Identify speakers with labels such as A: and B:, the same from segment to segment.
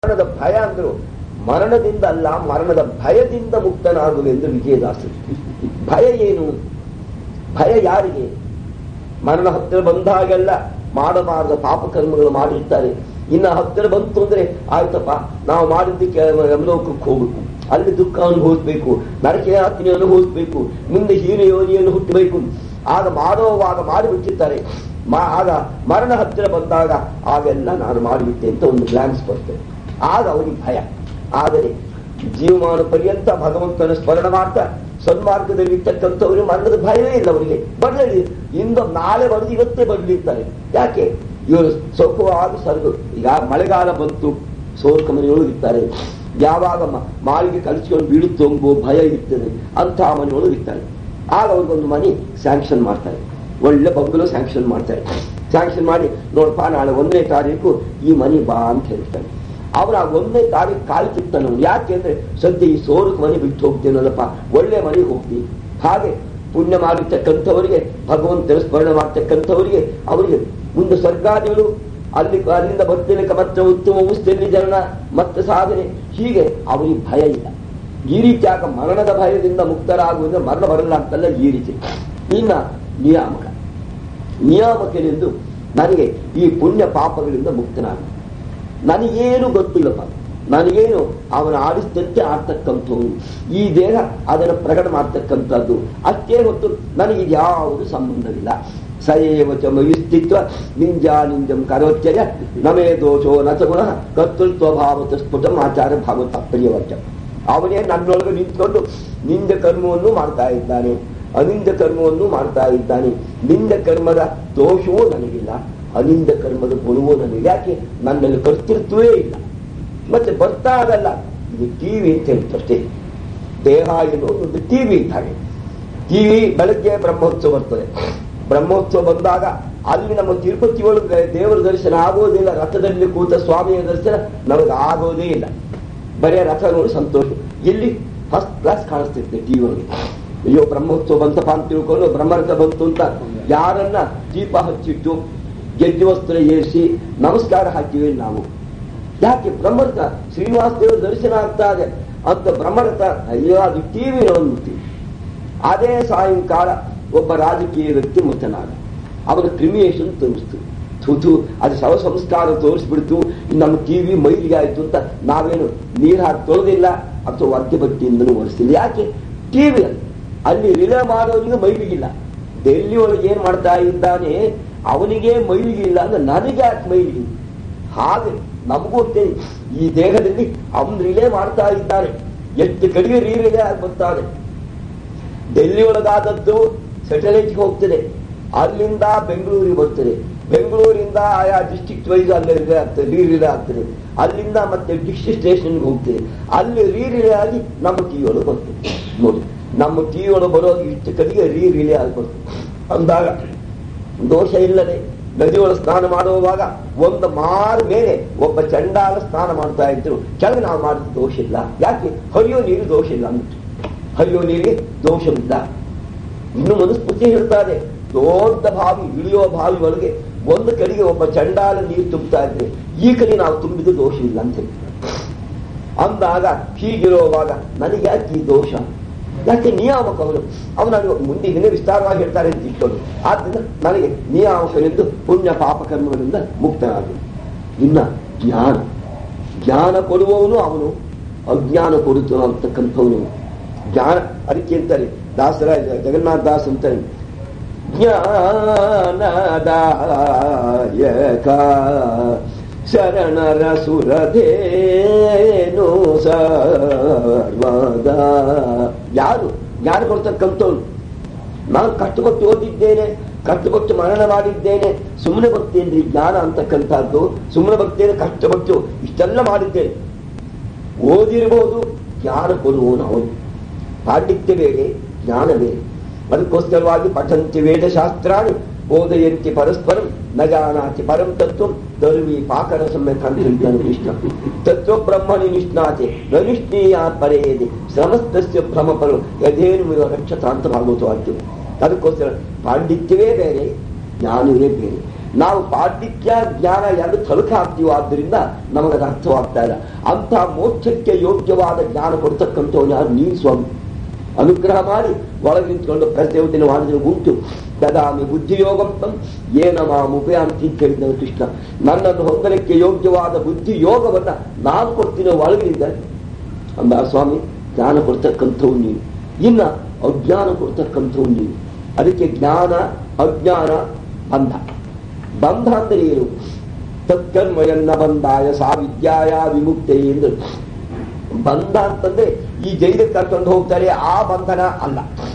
A: ಮರಣದ ಭಯ ಅಂದ್ರು ಮರಣದಿಂದ ಅಲ್ಲ ಮರಣದ ಭಯದಿಂದ ಮುಕ್ತನಾಗುವೆಂದು ವಿಜಯದಾಸರು ಭಯ ಏನು ಭಯ ಯಾರಿಗೆ ಮರಣ ಹತ್ತಿರ ಬಂದಾಗೆಲ್ಲ ಮಾಡಬಾರದ ಪಾಪಕರ್ಮಗಳು ಮಾಡಿರ್ತಾರೆ ಇನ್ನ ಹತ್ತಿರ ಬಂತು ಅಂದ್ರೆ ಆಯ್ತಪ್ಪ ನಾವು ಮಾಡಿದ್ದಕ್ಕೆ ಯಮಲೋಕಕ್ಕೆ ಹೋಗ್ಬೇಕು ಅಲ್ಲಿ ದುಃಖ ಅನುಭವಿಸ್ಬೇಕು ನರಕಯಾತಿನಿ ಅನುಭವಿಸ್ಬೇಕು ಮುಂದೆ ಹೀನ ಯೋನಿಯನ್ನು ಹುಟ್ಟಬೇಕು ಆಗ ಮಾಡುವಾಗ ಮಾಡಿಬಿಟ್ಟಿರ್ತಾರೆ ಮಾ- ಆಗ ಮರಣ ಹತ್ತಿರ ಬಂದಾಗ ಆಗೆಲ್ಲ ನಾನು ಮಾಡಿಬಿಟ್ಟೆ ಅಂತ ಒಂದು ಗ್ಲಾನ್ಸ್ ಬರ್ತದೆ ಆಗ ಅವನಿಗೆ ಭಯ ಆದರೆ ಜೀವಮಾನ ಪರ್ಯಂತ ಭಗವಂತನ ಸ್ಮರಣ ಮಾಡ್ತಾ ಸನ್ಮಾರ್ಗದಲ್ಲಿ ಇರ್ತಕ್ಕಂಥವ್ರಿಗೆ ಮರಣದ ಭಯವೇ ಇಲ್ಲ ಅವರಿಗೆ ಬರಲಿ ಇಂದು ನಾಳೆ ಬರೆದು ಇವತ್ತೇ ಬರಲಿರ್ತಾರೆ ಯಾಕೆ ಇವರು ಸೊಕ್ಕುವಾಗ ಸರ್ಗು ಈಗ ಮಳೆಗಾಲ ಬಂತು ಸೋರ್ಕ ಮನೆಯೊಳಗಿರ್ತಾರೆ ಯಾವಾಗ ಮ- ಮಾಳಿಗೆ ಕಲಿಸ್ಕೊಂಡು ಬೀಳುತ್ತೋ ಎಂಬುವ ಭಯ ಇರ್ತದೆ ಅಂತಹ ಮನೆಯೊಳಗಿರ್ತಾರೆ ಆಗ ಅವ್ರಿಗೊಂದು ಮನೆ ಸ್ಯಾಂಕ್ಷನ್ ಮಾಡ್ತಾರೆ ಒಳ್ಳೆ ಬಂಗಲು ಸ್ಯಾಂಕ್ಷನ್ ಮಾಡ್ತಾರೆ ಸ್ಯಾಂಕ್ಷನ್ ಮಾಡಿ ನೋಡಪ್ಪ ನಾಳೆ ಒಂದನೇ ತಾರೀಕು ಈ ಮನೆ ಬಾ ಅಂತ ಹೇಳ್ತಾರೆ ಅವರ ಒಂದನೇ ತಾರೀಕು ಕಾಯ್ತಿರ್ತಾನೆ ಅವ್ನು ಯಾಕೆಂದ್ರೆ ಸದ್ಯ ಈ ಸೋರಕ್ ಮನೆ ಬಿಟ್ಟು ಹೋಗ್ತೀನಲ್ಲಪ್ಪ ಒಳ್ಳೆ ಮನೆಗೆ ಹೋಗ್ತೀನಿ ಹಾಗೆ ಪುಣ್ಯ ಮಾಡಿರ್ತಕ್ಕಂಥವರಿಗೆ ಭಗವಂತನ ಸ್ಮರಣೆ ಮಾಡ್ತಕ್ಕಂಥವರಿಗೆ ಅವರಿಗೆ ಮುಂದೆ ಸ್ವರ್ಗಾದಿಗಳು ಅಲ್ಲಿ ಅಲ್ಲಿಂದ ಬರ್ತೇನೆ ಮತ್ತೆ ಉತ್ತಮ ಉಸ್ತೇನೆ ಜನ ಮತ್ತೆ ಸಾಧನೆ ಹೀಗೆ ಅವರಿಗೆ ಭಯ ಇಲ್ಲ ಈ ರೀತಿಯಾಗ ಮರಣದ ಭಯದಿಂದ ಮುಕ್ತರಾಗುವುದರಿಂದ ಮರಣ ಬರಲ್ಲ ಅಂತಲ್ಲ ಈ ರೀತಿ ಇನ್ನ ನಿಯಾಮಕ ನಿಯಾಮಕನೆಂದು ನನಗೆ ಈ ಪುಣ್ಯ ಪಾಪಗಳಿಂದ ಮುಕ್ತನಾಗ ನನಗೇನು ಗೊತ್ತಿಲ್ಲಪ್ಪ ನನಗೇನು ಅವನ ಆಡಿಸಿದಂತೆ ಆಡ್ತಕ್ಕಂಥವ್ನು ಈ ದೇಹ ಅದನ್ನು ಪ್ರಕಟ ಮಾಡ್ತಕ್ಕಂಥದ್ದು ಅಷ್ಟೇ ಹೊತ್ತು ನನಗೆ ಯಾವುದು ಸಂಬಂಧವಿಲ್ಲ ಸಯೇವ ಚ ಮಯುಸ್ತಿತ್ವ ನಿಂಜಾ ನಿಂಜಂ ಕರೋಚ್ಚಯ ನಮೇ ದೋಷೋ ನಚ ಗುಣ ಕರ್ತೃತ್ವ ಭಾವತ ಸ್ಫುಟಂ ಆಚಾರ ಭಾಗವತ ಪ್ರಿಯವಚ ಅವನೇ ನನ್ನೊಳಗೆ ನಿಂತ್ಕೊಂಡು ನಿಂದ ಕರ್ಮವನ್ನು ಮಾಡ್ತಾ ಇದ್ದಾನೆ ಅನಿಂದ ಕರ್ಮವನ್ನು ಮಾಡ್ತಾ ಇದ್ದಾನೆ ನಿಂದ ಕರ್ಮದ ದೋಷವೂ ನನಗಿಲ್ಲ ಅನಿಂದ ಕರ್ಮದ ಗುಣವೂ ನನಗೆ ಯಾಕೆ ನನ್ನಲ್ಲಿ ಕರ್ತೃತ್ವವೇ ಇಲ್ಲ ಮತ್ತೆ ಬರ್ತಾ ಅದಲ್ಲ ಇದು ಟಿವಿ ಅಂತ ಹೇಳ್ತಷ್ಟೇ ದೇಹ ಎನ್ನುವುದು ಒಂದು ಟಿವಿ ಇದ್ದ ಹಾಗೆ ಟಿವಿ ಬೆಳಗ್ಗೆ ಬ್ರಹ್ಮೋತ್ಸವ ಬರ್ತದೆ ಬ್ರಹ್ಮೋತ್ಸವ ಬಂದಾಗ ಅಲ್ಲಿ ನಮ್ಮ ತಿರುಪತಿ ಒಳಗೆ ದೇವರ ದರ್ಶನ ಆಗೋದಿಲ್ಲ ರಥದಲ್ಲಿ ಕೂತ ಸ್ವಾಮಿಯ ದರ್ಶನ ನಮಗೆ ಆಗೋದೇ ಇಲ್ಲ ಬರೇ ರಥ ನೋಡಿ ಸಂತೋಷ ಇಲ್ಲಿ ಫಸ್ಟ್ ಕ್ಲಾಸ್ ಕಾಣಿಸ್ತಿರ್ತದೆ ಟಿವಿ ಒಳಗೆ ಅಯ್ಯೋ ಬ್ರಹ್ಮೋತ್ಸವ ಬಂತಪ್ಪ ಅಂತ ತಿಳ್ಕೊಂಡು ಬ್ರಹ್ಮರಥ ಬಂತು ಅಂತ ಯಾರನ್ನ ದೀಪ ಹಚ್ಚಿಟ್ಟು ಗೆಜ್ಜೆ ವಸ್ತ್ರ ಏರಿಸಿ ನಮಸ್ಕಾರ ಹಾಕಿವೆ ನಾವು ಯಾಕೆ ಬ್ರಹ್ಮರಥ ಶ್ರೀನಿವಾಸ ದೇವರ ದರ್ಶನ ಆಗ್ತಾ ಇದೆ ಅಂತ ಬ್ರಹ್ಮರಥ ಅಯ್ಯೋ ಅದು ಟಿವಿ ನೋಡ್ಬಿಡ್ತೀವಿ ಅದೇ ಸಾಯಂಕಾಲ ಒಬ್ಬ ರಾಜಕೀಯ ವ್ಯಕ್ತಿ ಮೃತನಾದ ಅವರ ಕ್ರಿಮಿಯೇಷನ್ ತೋರಿಸ್ತು ಥೂತು ಅದು ಶವ ಸಂಸ್ಕಾರ ತೋರಿಸ್ಬಿಡ್ತು ನಮ್ಮ ಟಿವಿ ಮೈಲಿಗೆ ಆಯ್ತು ಅಂತ ನಾವೇನು ನೀರು ಹಾಕಿ ತೊಳೆದಿಲ್ಲ ಅಥವಾ ಒದ್ದೆ ಬಟ್ಟೆಯಿಂದನೂ ಒರೆಸಿಲ್ಲ ಯಾಕೆ ಟಿವಿ ಅಲ್ಲಿ ರಿಲೇ ಮಾಡೋರಿಗೆ ಮೈಲಿಗಿಲ್ಲ ಡೆಲ್ಲಿ ಒಳಗೆ ಏನ್ ಮಾಡ್ತಾ ಇದ್ದಾನೆ ಅವನಿಗೆ ಮೈಲಿಗಿಲ್ಲ ಅಂದ್ರೆ ನನಗೆ ಯಾಕೆ ಮೈಲಿಗೆ ಹಾಗೆ ನಮಗೂ ಗೊತ್ತೇನೆ ಈ ದೇಹದಲ್ಲಿ ಅವನು ರಿಲೇ ಮಾಡ್ತಾ ಇದ್ದಾನೆ ಎಷ್ಟು ಕಡೆಗೆ ರೀ ರಿಲೇ ಆಗಿ ಬರ್ತಾನೆ ಡೆಲ್ಲಿ ಒಳಗಾದದ್ದು ಸ್ಯಾಟಲೈಟ್ಗೆ ಹೋಗ್ತದೆ ಅಲ್ಲಿಂದ ಬೆಂಗಳೂರಿಗೆ ಬರ್ತದೆ ಬೆಂಗಳೂರಿಂದ ಆಯಾ ಡಿಸ್ಟ್ರಿಕ್ಟ್ ವೈಸ್ ಅಲ್ಲಿ ರಿಲೇ ಆಗ್ತದೆ ರೀ ರಿಲೇ ಆಗ್ತದೆ ಅಲ್ಲಿಂದ ಮತ್ತೆ ಡಿಸ್ಟ್ರಿಕ್ಟ್ ಸ್ಟೇಷನ್ಗೆ ಹೋಗ್ತದೆ ಅಲ್ಲಿ ರೀ ರಿಲೇ ಆಗಿ ನಮ್ಮ ಟಿವಿ ಒಳಗೆ ಬರ್ತದೆ ನೋಡಿ ನಮ್ಮ ಟಿವಿ ಒಳಗೆ ಬರೋ ಇಷ್ಟು ಕಡೆಗೆ ರೀ ರಿಲೇ ಆಗಿ ಬರ್ತದೆ ಅಂದಾಗ ದೋಷ ಇಲ್ಲದೆ ನದಿಯೊಳ ಸ್ನಾನ ಮಾಡುವಾಗ ಒಂದು ಮಾರು ಮೇಲೆ ಒಬ್ಬ ಚಂಡಾಲ ಸ್ನಾನ ಮಾಡ್ತಾ ಇದ್ರು ಕೆಳಗೆ ನಾವು ಮಾಡಿದ ದೋಷ ಇಲ್ಲ ಯಾಕೆ ಹರಿಯೋ ನೀರು ದೋಷ ಇಲ್ಲ ಅಂದ್ಬಿಟ್ಟು ಹರಿಯೋ ನೀರಿಗೆ ದೋಷವಿಲ್ಲ ಇನ್ನು ಮನುಸ್ಮೃತಿ ಹೇಳ್ತಾರೆ ದೊಡ್ಡ ಬಾವಿ ಇಳಿಯೋ ಬಾವಿ ಒಳಗೆ ಒಂದು ಕಡೆಗೆ ಒಬ್ಬ ಚಂಡಾಲ ನೀರು ತುಂಬುತ್ತಾ ಇದ್ರೆ ಈ ಕಡೆ ನಾವು ತುಂಬಿದ ದೋಷ ಇಲ್ಲ ಅಂತ ಹೇಳ್ತಾರೆ ಅಂದಾಗ ಹೀಗಿರುವಾಗ ನನಗೆ ಯಾಕೆ ಈ ದೋಷ ಯಾಕೆ ನಿಯಾಮಕ ಅವನು ಅವನು ನನಗೆ ಮುಂದೆ ಇದನ್ನೇ ವಿಸ್ತಾರವಾಗಿ ಹೇಳ್ತಾರೆ ಅಂತ ಇಟ್ಕೊಂಡು ಆದ್ರಿಂದ ನನಗೆ ನಿಯಾಮಕನೆಂದು ಪುಣ್ಯ ಪಾಪ ಕರ್ಮಗಳಿಂದ ಮುಕ್ತನಾಗಿ ಇನ್ನ ಜ್ಞಾನ ಜ್ಞಾನ ಕೊಡುವವನು ಅವನು ಅಜ್ಞಾನ ಕೊಡುತ್ತ ಅಂತಕ್ಕಂಥವನು ಜ್ಞಾನ ಅದಕ್ಕೆ ಅಂತಾರೆ ದಾಸರ ಜಗನ್ನಾಥ ದಾಸ್ ಅಂತಾರೆ ಜ್ಞಾನದಾಯಕ ಶರಣರ ಸುರಧೇನು ಸರ್ವದ ಯಾರು ಜ್ಞಾನ ಕೊಡ್ತಕ್ಕಂಥವ್ನು ನಾನು ಕಷ್ಟಪಟ್ಟು ಓದಿದ್ದೇನೆ ಕಷ್ಟಪಟ್ಟು ಮರಣ ಮಾಡಿದ್ದೇನೆ ಸುಮ್ಮನೆ ಬರ್ತೇನ್ರಿ ಜ್ಞಾನ ಅಂತಕ್ಕಂಥದ್ದು ಸುಮ್ಮನೆ ಬರ್ತೇನೆ ಕಷ್ಟಪಟ್ಟು ಇಷ್ಟೆಲ್ಲ ಮಾಡಿದ್ದೇನೆ ಓದಿರಬಹುದು ಜ್ಞಾನ ಕೊಡುವವನು ಅವನು ಪಾಂಡಿತ್ಯ ಬೇರೆ ಜ್ಞಾನ ಬೇರೆ ಅದಕ್ಕೋಸ್ಕರವಾಗಿ ಪಠಂತಿ ವೇದಶಾಸ್ತ್ರಾಣಿ ಬೋಧಯಂತಿ ಪರಸ್ಪರಂ ನ ಜಾನಾತಿ ಪರಂ ತತ್ವ ಧರ್ಮಿ ಪಾಕರ ಸಮ್ಯಕ್ ಅಂತ ಹೇಳ್ತಾನೆ ಕೃಷ್ಣ ತತ್ವ ಬ್ರಹ್ಮಣಿ ನಿಷ್ಣಾತೆ ನ ನಿಷ್ಣೀಯಾತ್ ಪರೇದಿ ಶ್ರಮಸ್ತಸ್ಯ ಭ್ರಮ ಪರು ಯಥೇನು ರಕ್ಷತ ಅಂತ ಭಾಗವತ ವಾಕ್ಯ ಅದಕ್ಕೋಸ್ಕರ ಪಾಂಡಿತ್ಯವೇ ಬೇರೆ ಜ್ಞಾನವೇ ಬೇರೆ ನಾವು ಪಾಂಡಿತ್ಯ ಜ್ಞಾನ ಎರಡು ತಲುಕ ಹಾಕ್ತೀವೋ ಆದ್ದರಿಂದ ನಮಗದು ಅರ್ಥವಾಗ್ತಾ ಇಲ್ಲ ಅಂತ ಮೋಕ್ಷಕ್ಕೆ ಯೋಗ್ಯವಾದ ಜ್ಞಾನ ಕೊಡ್ತಕ್ಕಂಥವ್ರು ಯಾರು ನೀನು ಸ್ವಾಮಿ ಅನುಗ್ರಹ ಮಾಡಿ ಒಳಗೆ ನಿಂತ್ಕೊಂಡು ಪ್ರತಿಯೊಂದಿನ ಮಾಡಿದ್ರೆ ಉಂಟು ದದಾಮಿ ಬುದ್ಧಿಯೋಗಂ ಏನ ಮಾಮುಪೆ ಅಂತ ಕೇಳಿದನು ಕೃಷ್ಣ ನನ್ನನ್ನು ಹೊಂದಲಿಕ್ಕೆ ಯೋಗ್ಯವಾದ ಬುದ್ಧಿ ಯೋಗವನ್ನ ನಾನು ಕೊಡ್ತೀನಿ ಒಳಗಿನಿಂದ ಅಂದ ಸ್ವಾಮಿ ಜ್ಞಾನ ಕೊಡ್ತಕ್ಕಂಥವು ನೀನು ಇನ್ನ ಅಜ್ಞಾನ ಕೊಡ್ತಕ್ಕಂಥವು ನೀನು ಅದಕ್ಕೆ ಜ್ಞಾನ ಅಜ್ಞಾನ ಬಂಧ ಬಂಧ ಅಂದ್ರೆ ಏನು ತತ್ಕರ್ಮಯನ್ನ ಬಂದಾಯ ಸಾ ವಿದ್ಯಾಯ ವಿಮುಕ್ತೆ ಎಂದು ಬಂಧ ಅಂತಂದ್ರೆ ಈ ಜೈಲಿಗೆ ಕರ್ಕೊಂಡು ಹೋಗ್ತಾರೆ ಆ ಬಂಧನ ಅಲ್ಲ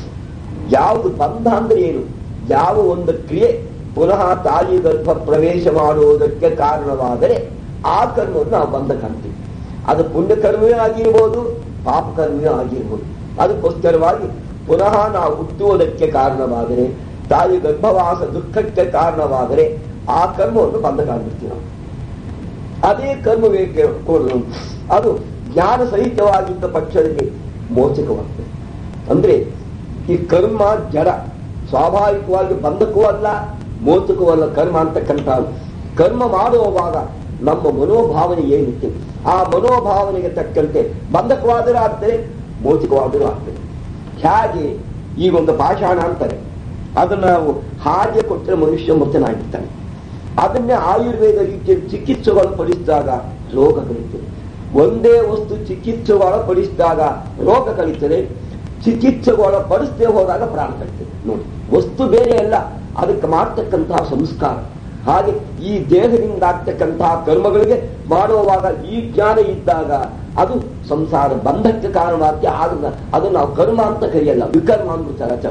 A: ಯಾವುದು ಬಂಧ ಅಂದ್ರೆ ಏನು ಯಾವ ಒಂದು ಕ್ರಿಯೆ ಪುನಃ ತಾಯಿ ಗರ್ಭ ಪ್ರವೇಶ ಮಾಡುವುದಕ್ಕೆ ಕಾರಣವಾದರೆ ಆ ಕರ್ಮವನ್ನು ನಾವು ಬಂಧ ಕಾಣ್ತೀವಿ ಅದು ಪುಣ್ಯಕರ್ಮವೇ ಆಗಿರ್ಬೋದು ಪಾಪಕರ್ಮವೇ ಆಗಿರ್ಬೋದು ಅದಕ್ಕೋಸ್ಕರವಾಗಿ ಪುನಃ ನಾವು ಹುಟ್ಟುವುದಕ್ಕೆ ಕಾರಣವಾದರೆ ತಾಯಿ ಗರ್ಭವಾಸ ದುಃಖಕ್ಕೆ ಕಾರಣವಾದರೆ ಆ ಕರ್ಮವನ್ನು ಬಂಧ ಕಾಣ್ಬಿಡ್ತೀವಿ ನಾವು ಅದೇ ಕರ್ಮವೇ ಕೊಡಲು ಅದು ಜ್ಞಾನ ಸಹಿತವಾಗಿದ್ದ ಪಕ್ಷದಲ್ಲಿ ಮೋಚಕವಾಗ್ತದೆ ಅಂದ್ರೆ ಈ ಕರ್ಮ ಜಡ ಸ್ವಾಭಾವಿಕವಾಗಿ ಬಂಧಕವೂ ಅಲ್ಲ ಮೋಚಕವೂ ಅಲ್ಲ ಕರ್ಮ ಅಂತಕ್ಕಂಥ ಕರ್ಮ ಮಾಡುವಾಗ ನಮ್ಮ ಮನೋಭಾವನೆ ಏನಿತ್ತು ಆ ಮನೋಭಾವನೆಗೆ ತಕ್ಕಂತೆ ಬಂಧಕವಾದರೂ ಆಗ್ತದೆ ಮೋಚಕವಾದರೂ ಆಗ್ತದೆ ಹೇಗೆ ಈಗ ಒಂದು ಪಾಷಾಣ ಅಂತಾರೆ ಅದನ್ನ ನಾವು ಹಾಗೆ ಕೊಟ್ಟರೆ ಮನುಷ್ಯ ಮೃತನಾಗಿರ್ತಾನೆ ಅದನ್ನೇ ಆಯುರ್ವೇದ ರೀತಿಯಲ್ಲಿ ಚಿಕಿತ್ಸೆಗಳು ಪಡಿಸಿದಾಗ ರೋಗ ಕಳೀತದೆ ಒಂದೇ ವಸ್ತು ಚಿಕಿತ್ಸೆಗಳ ಪಡಿಸಿದಾಗ ರೋಗ ಕಳೀತದೆ ಚಿಕಿತ್ಸೆಗಳ ಪಡಿಸದೆ ಹೋದಾಗ ಪ್ರಾಣ ಕಳೀತದೆ ನೋಡಿ ವಸ್ತು ಬೇರೆ ಅಲ್ಲ ಅದಕ್ಕೆ ಮಾಡ್ತಕ್ಕಂತಹ ಸಂಸ್ಕಾರ ಹಾಗೆ ಈ ದೇಹದಿಂದ ಆಗ್ತಕ್ಕಂತಹ ಕರ್ಮಗಳಿಗೆ ಮಾಡುವಾಗ ಈ ಜ್ಞಾನ ಇದ್ದಾಗ ಅದು ಸಂಸಾರ ಬಂಧಕ್ಕೆ ಕಾರಣವಾಗ್ತದೆ ಆಗ ಅದು ನಾವು ಕರ್ಮ ಅಂತ ಕರೆಯಲ್ಲ ವಿಕರ್ಮ ಅಂದ್ಬಿಡ್ತಾರೆ ಆಚಾರ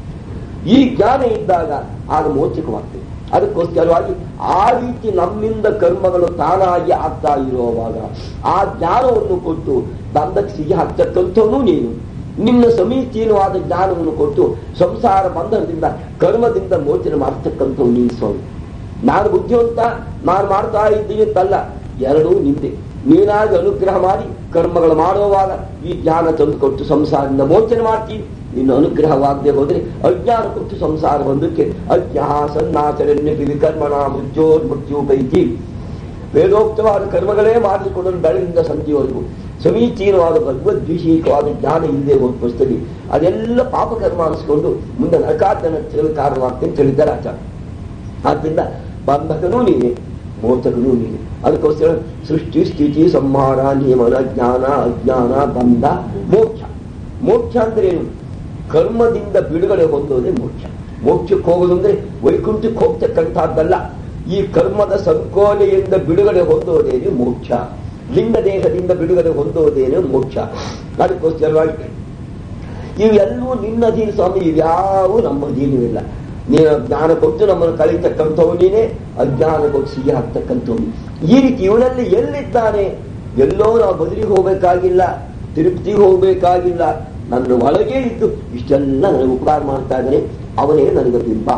A: ಈ ಜ್ಞಾನ ಇದ್ದಾಗ ಆಗ ಮೋಚಕವಾಗ್ತದೆ ಅದಕ್ಕೋಸ್ಕರವಾಗಿ ಆ ರೀತಿ ನಮ್ಮಿಂದ ಕರ್ಮಗಳು ತಾನಾಗಿ ಆಗ್ತಾ ಇರುವಾಗ ಆ ಜ್ಞಾನವನ್ನು ಕೊಟ್ಟು ಬಂಧಕ್ಕೆ ಸಿಗಿ ಹಾಕ್ತಕ್ಕಂಥವನು ನೀನು ನಿನ್ನ ಸಮೀಚೀನವಾದ ಜ್ಞಾನವನ್ನು ಕೊಟ್ಟು ಸಂಸಾರ ಬಂಧನದಿಂದ ಕರ್ಮದಿಂದ ಮೋಚನೆ ಮಾಡ್ತಕ್ಕಂಥವು ನೀನು ಸ್ವಾಮಿ ನಾನು ಬುದ್ಧಿವಂತ ನಾನು ಮಾಡ್ತಾ ಇದ್ದೀನಿ ಅಂತಲ್ಲ ಎರಡೂ ನಿಂದೆ ನೀನಾಗಿ ಅನುಗ್ರಹ ಮಾಡಿ ಕರ್ಮಗಳು ಮಾಡುವಾಗ ಈ ಜ್ಞಾನ ತಂದುಕೊಟ್ಟು ಸಂಸಾರದಿಂದ ಮೋಚನೆ ಮಾಡ್ತೀನಿ ನಿನ್ನ ಅನುಗ್ರಹವಾಗದೆ ಹೋದ್ರೆ ಅಜ್ಞಾನ ಕೊಟ್ಟು ಸಂಸಾರ ಬಂದಕ್ಕೆ ಅಜ್ಞಾ ಸನ್ನಾಚರಣ್ಯ ವಿಕರ್ಮಣ ಮೃತ್ಯೋರ್ ಮೃತ್ಯು ಪೈಕಿ ವೇದೋಕ್ತವಾದ ಕರ್ಮಗಳೇ ಮಾಡಿಕೊಂಡು ಬೆಳಗಿಂದ ಸಂಜೆವರೆಗೂ ಸಮೀಚೀನವಾದ ಭಗವದ್ವಿಷೀಕವಾದ ಜ್ಞಾನ ಇಲ್ಲದೆ ಹೋದ ಪುಸ್ತಕ ಅದೆಲ್ಲ ಪಾಪಕರ್ಮ ಅನಿಸ್ಕೊಂಡು ಮುಂದೆ ನರಕಾರ್ಜನ ಕಾರಣವಾಗ್ತದೆ ಅಂತ ಹೇಳಿದ್ದಾರೆ ಆಚಾರ ಆದ್ದರಿಂದ ಬಂಧಕನೂ ನೀನೆ ಮೋಚಕನೂ ನೀನೆ ಅದಕ್ಕೋಸ್ಕರ ಸೃಷ್ಟಿ ಸ್ಥಿತಿ ಸಂಹಾರ ನಿಯಮನ ಜ್ಞಾನ ಅಜ್ಞಾನ ಬಂಧ ಮೋಕ್ಷ ಮೋಕ್ಷ ಅಂದ್ರೆ ಏನು ಕರ್ಮದಿಂದ ಬಿಡುಗಡೆ ಹೊಂದೋದೇ ಮೋಕ್ಷ ಮೋಕ್ಷಕ್ಕೆ ಹೋಗೋದು ಅಂದ್ರೆ ವೈಕುಂಠಕ್ಕೆ ಹೋಗ್ತಕ್ಕಂಥದ್ದಲ್ಲ ಈ ಕರ್ಮದ ಸಂಕೋಲೆಯಿಂದ ಬಿಡುಗಡೆ ಹೊಂದೋದೇನು ಮೋಕ್ಷ ಲಿಂಗ ದೇಹದಿಂದ ಬಿಡುಗಡೆ ಹೊಂದೋದೇನು ಮೋಕ್ಷ ಅದಕ್ಕೋಸ್ಕರವಾಗಿ ಇವೆಲ್ಲವೂ ನಿನ್ನ ಅಧೀನ ಸ್ವಾಮಿ ಇವ್ಯಾವು ನಮ್ಮ ಅಧೀನವಿಲ್ಲ ನೀನು ಜ್ಞಾನ ಕೊಟ್ಟು ನಮ್ಮನ್ನು ಕಳೀತಕ್ಕಂಥವು ನೀನೇ ಅಜ್ಞಾನ ಕೊಟ್ಟು ಸಿಹಿ ಹಾಕ್ತಕ್ಕಂಥವು ಈ ರೀತಿ ಇವನಲ್ಲಿ ಎಲ್ಲಿದ್ದಾನೆ ಎಲ್ಲೋ ನಾವು ಬದಲಿಗೆ ಹೋಗಬೇಕಾಗಿಲ್ಲ ತಿರುಪ್ತಿಗೆ ಹೋಗಬೇಕಾಗಿಲ್ಲ ನನ್ನ ಒಳಗೆ ಇದ್ದು ಇಷ್ಟೆಲ್ಲ ನನಗೆ ಉಪಕಾರ ಮಾಡ್ತಾ ಇದ್ದಾನೆ ಅವನೇ ನನಗೆ ಬಿಂಬ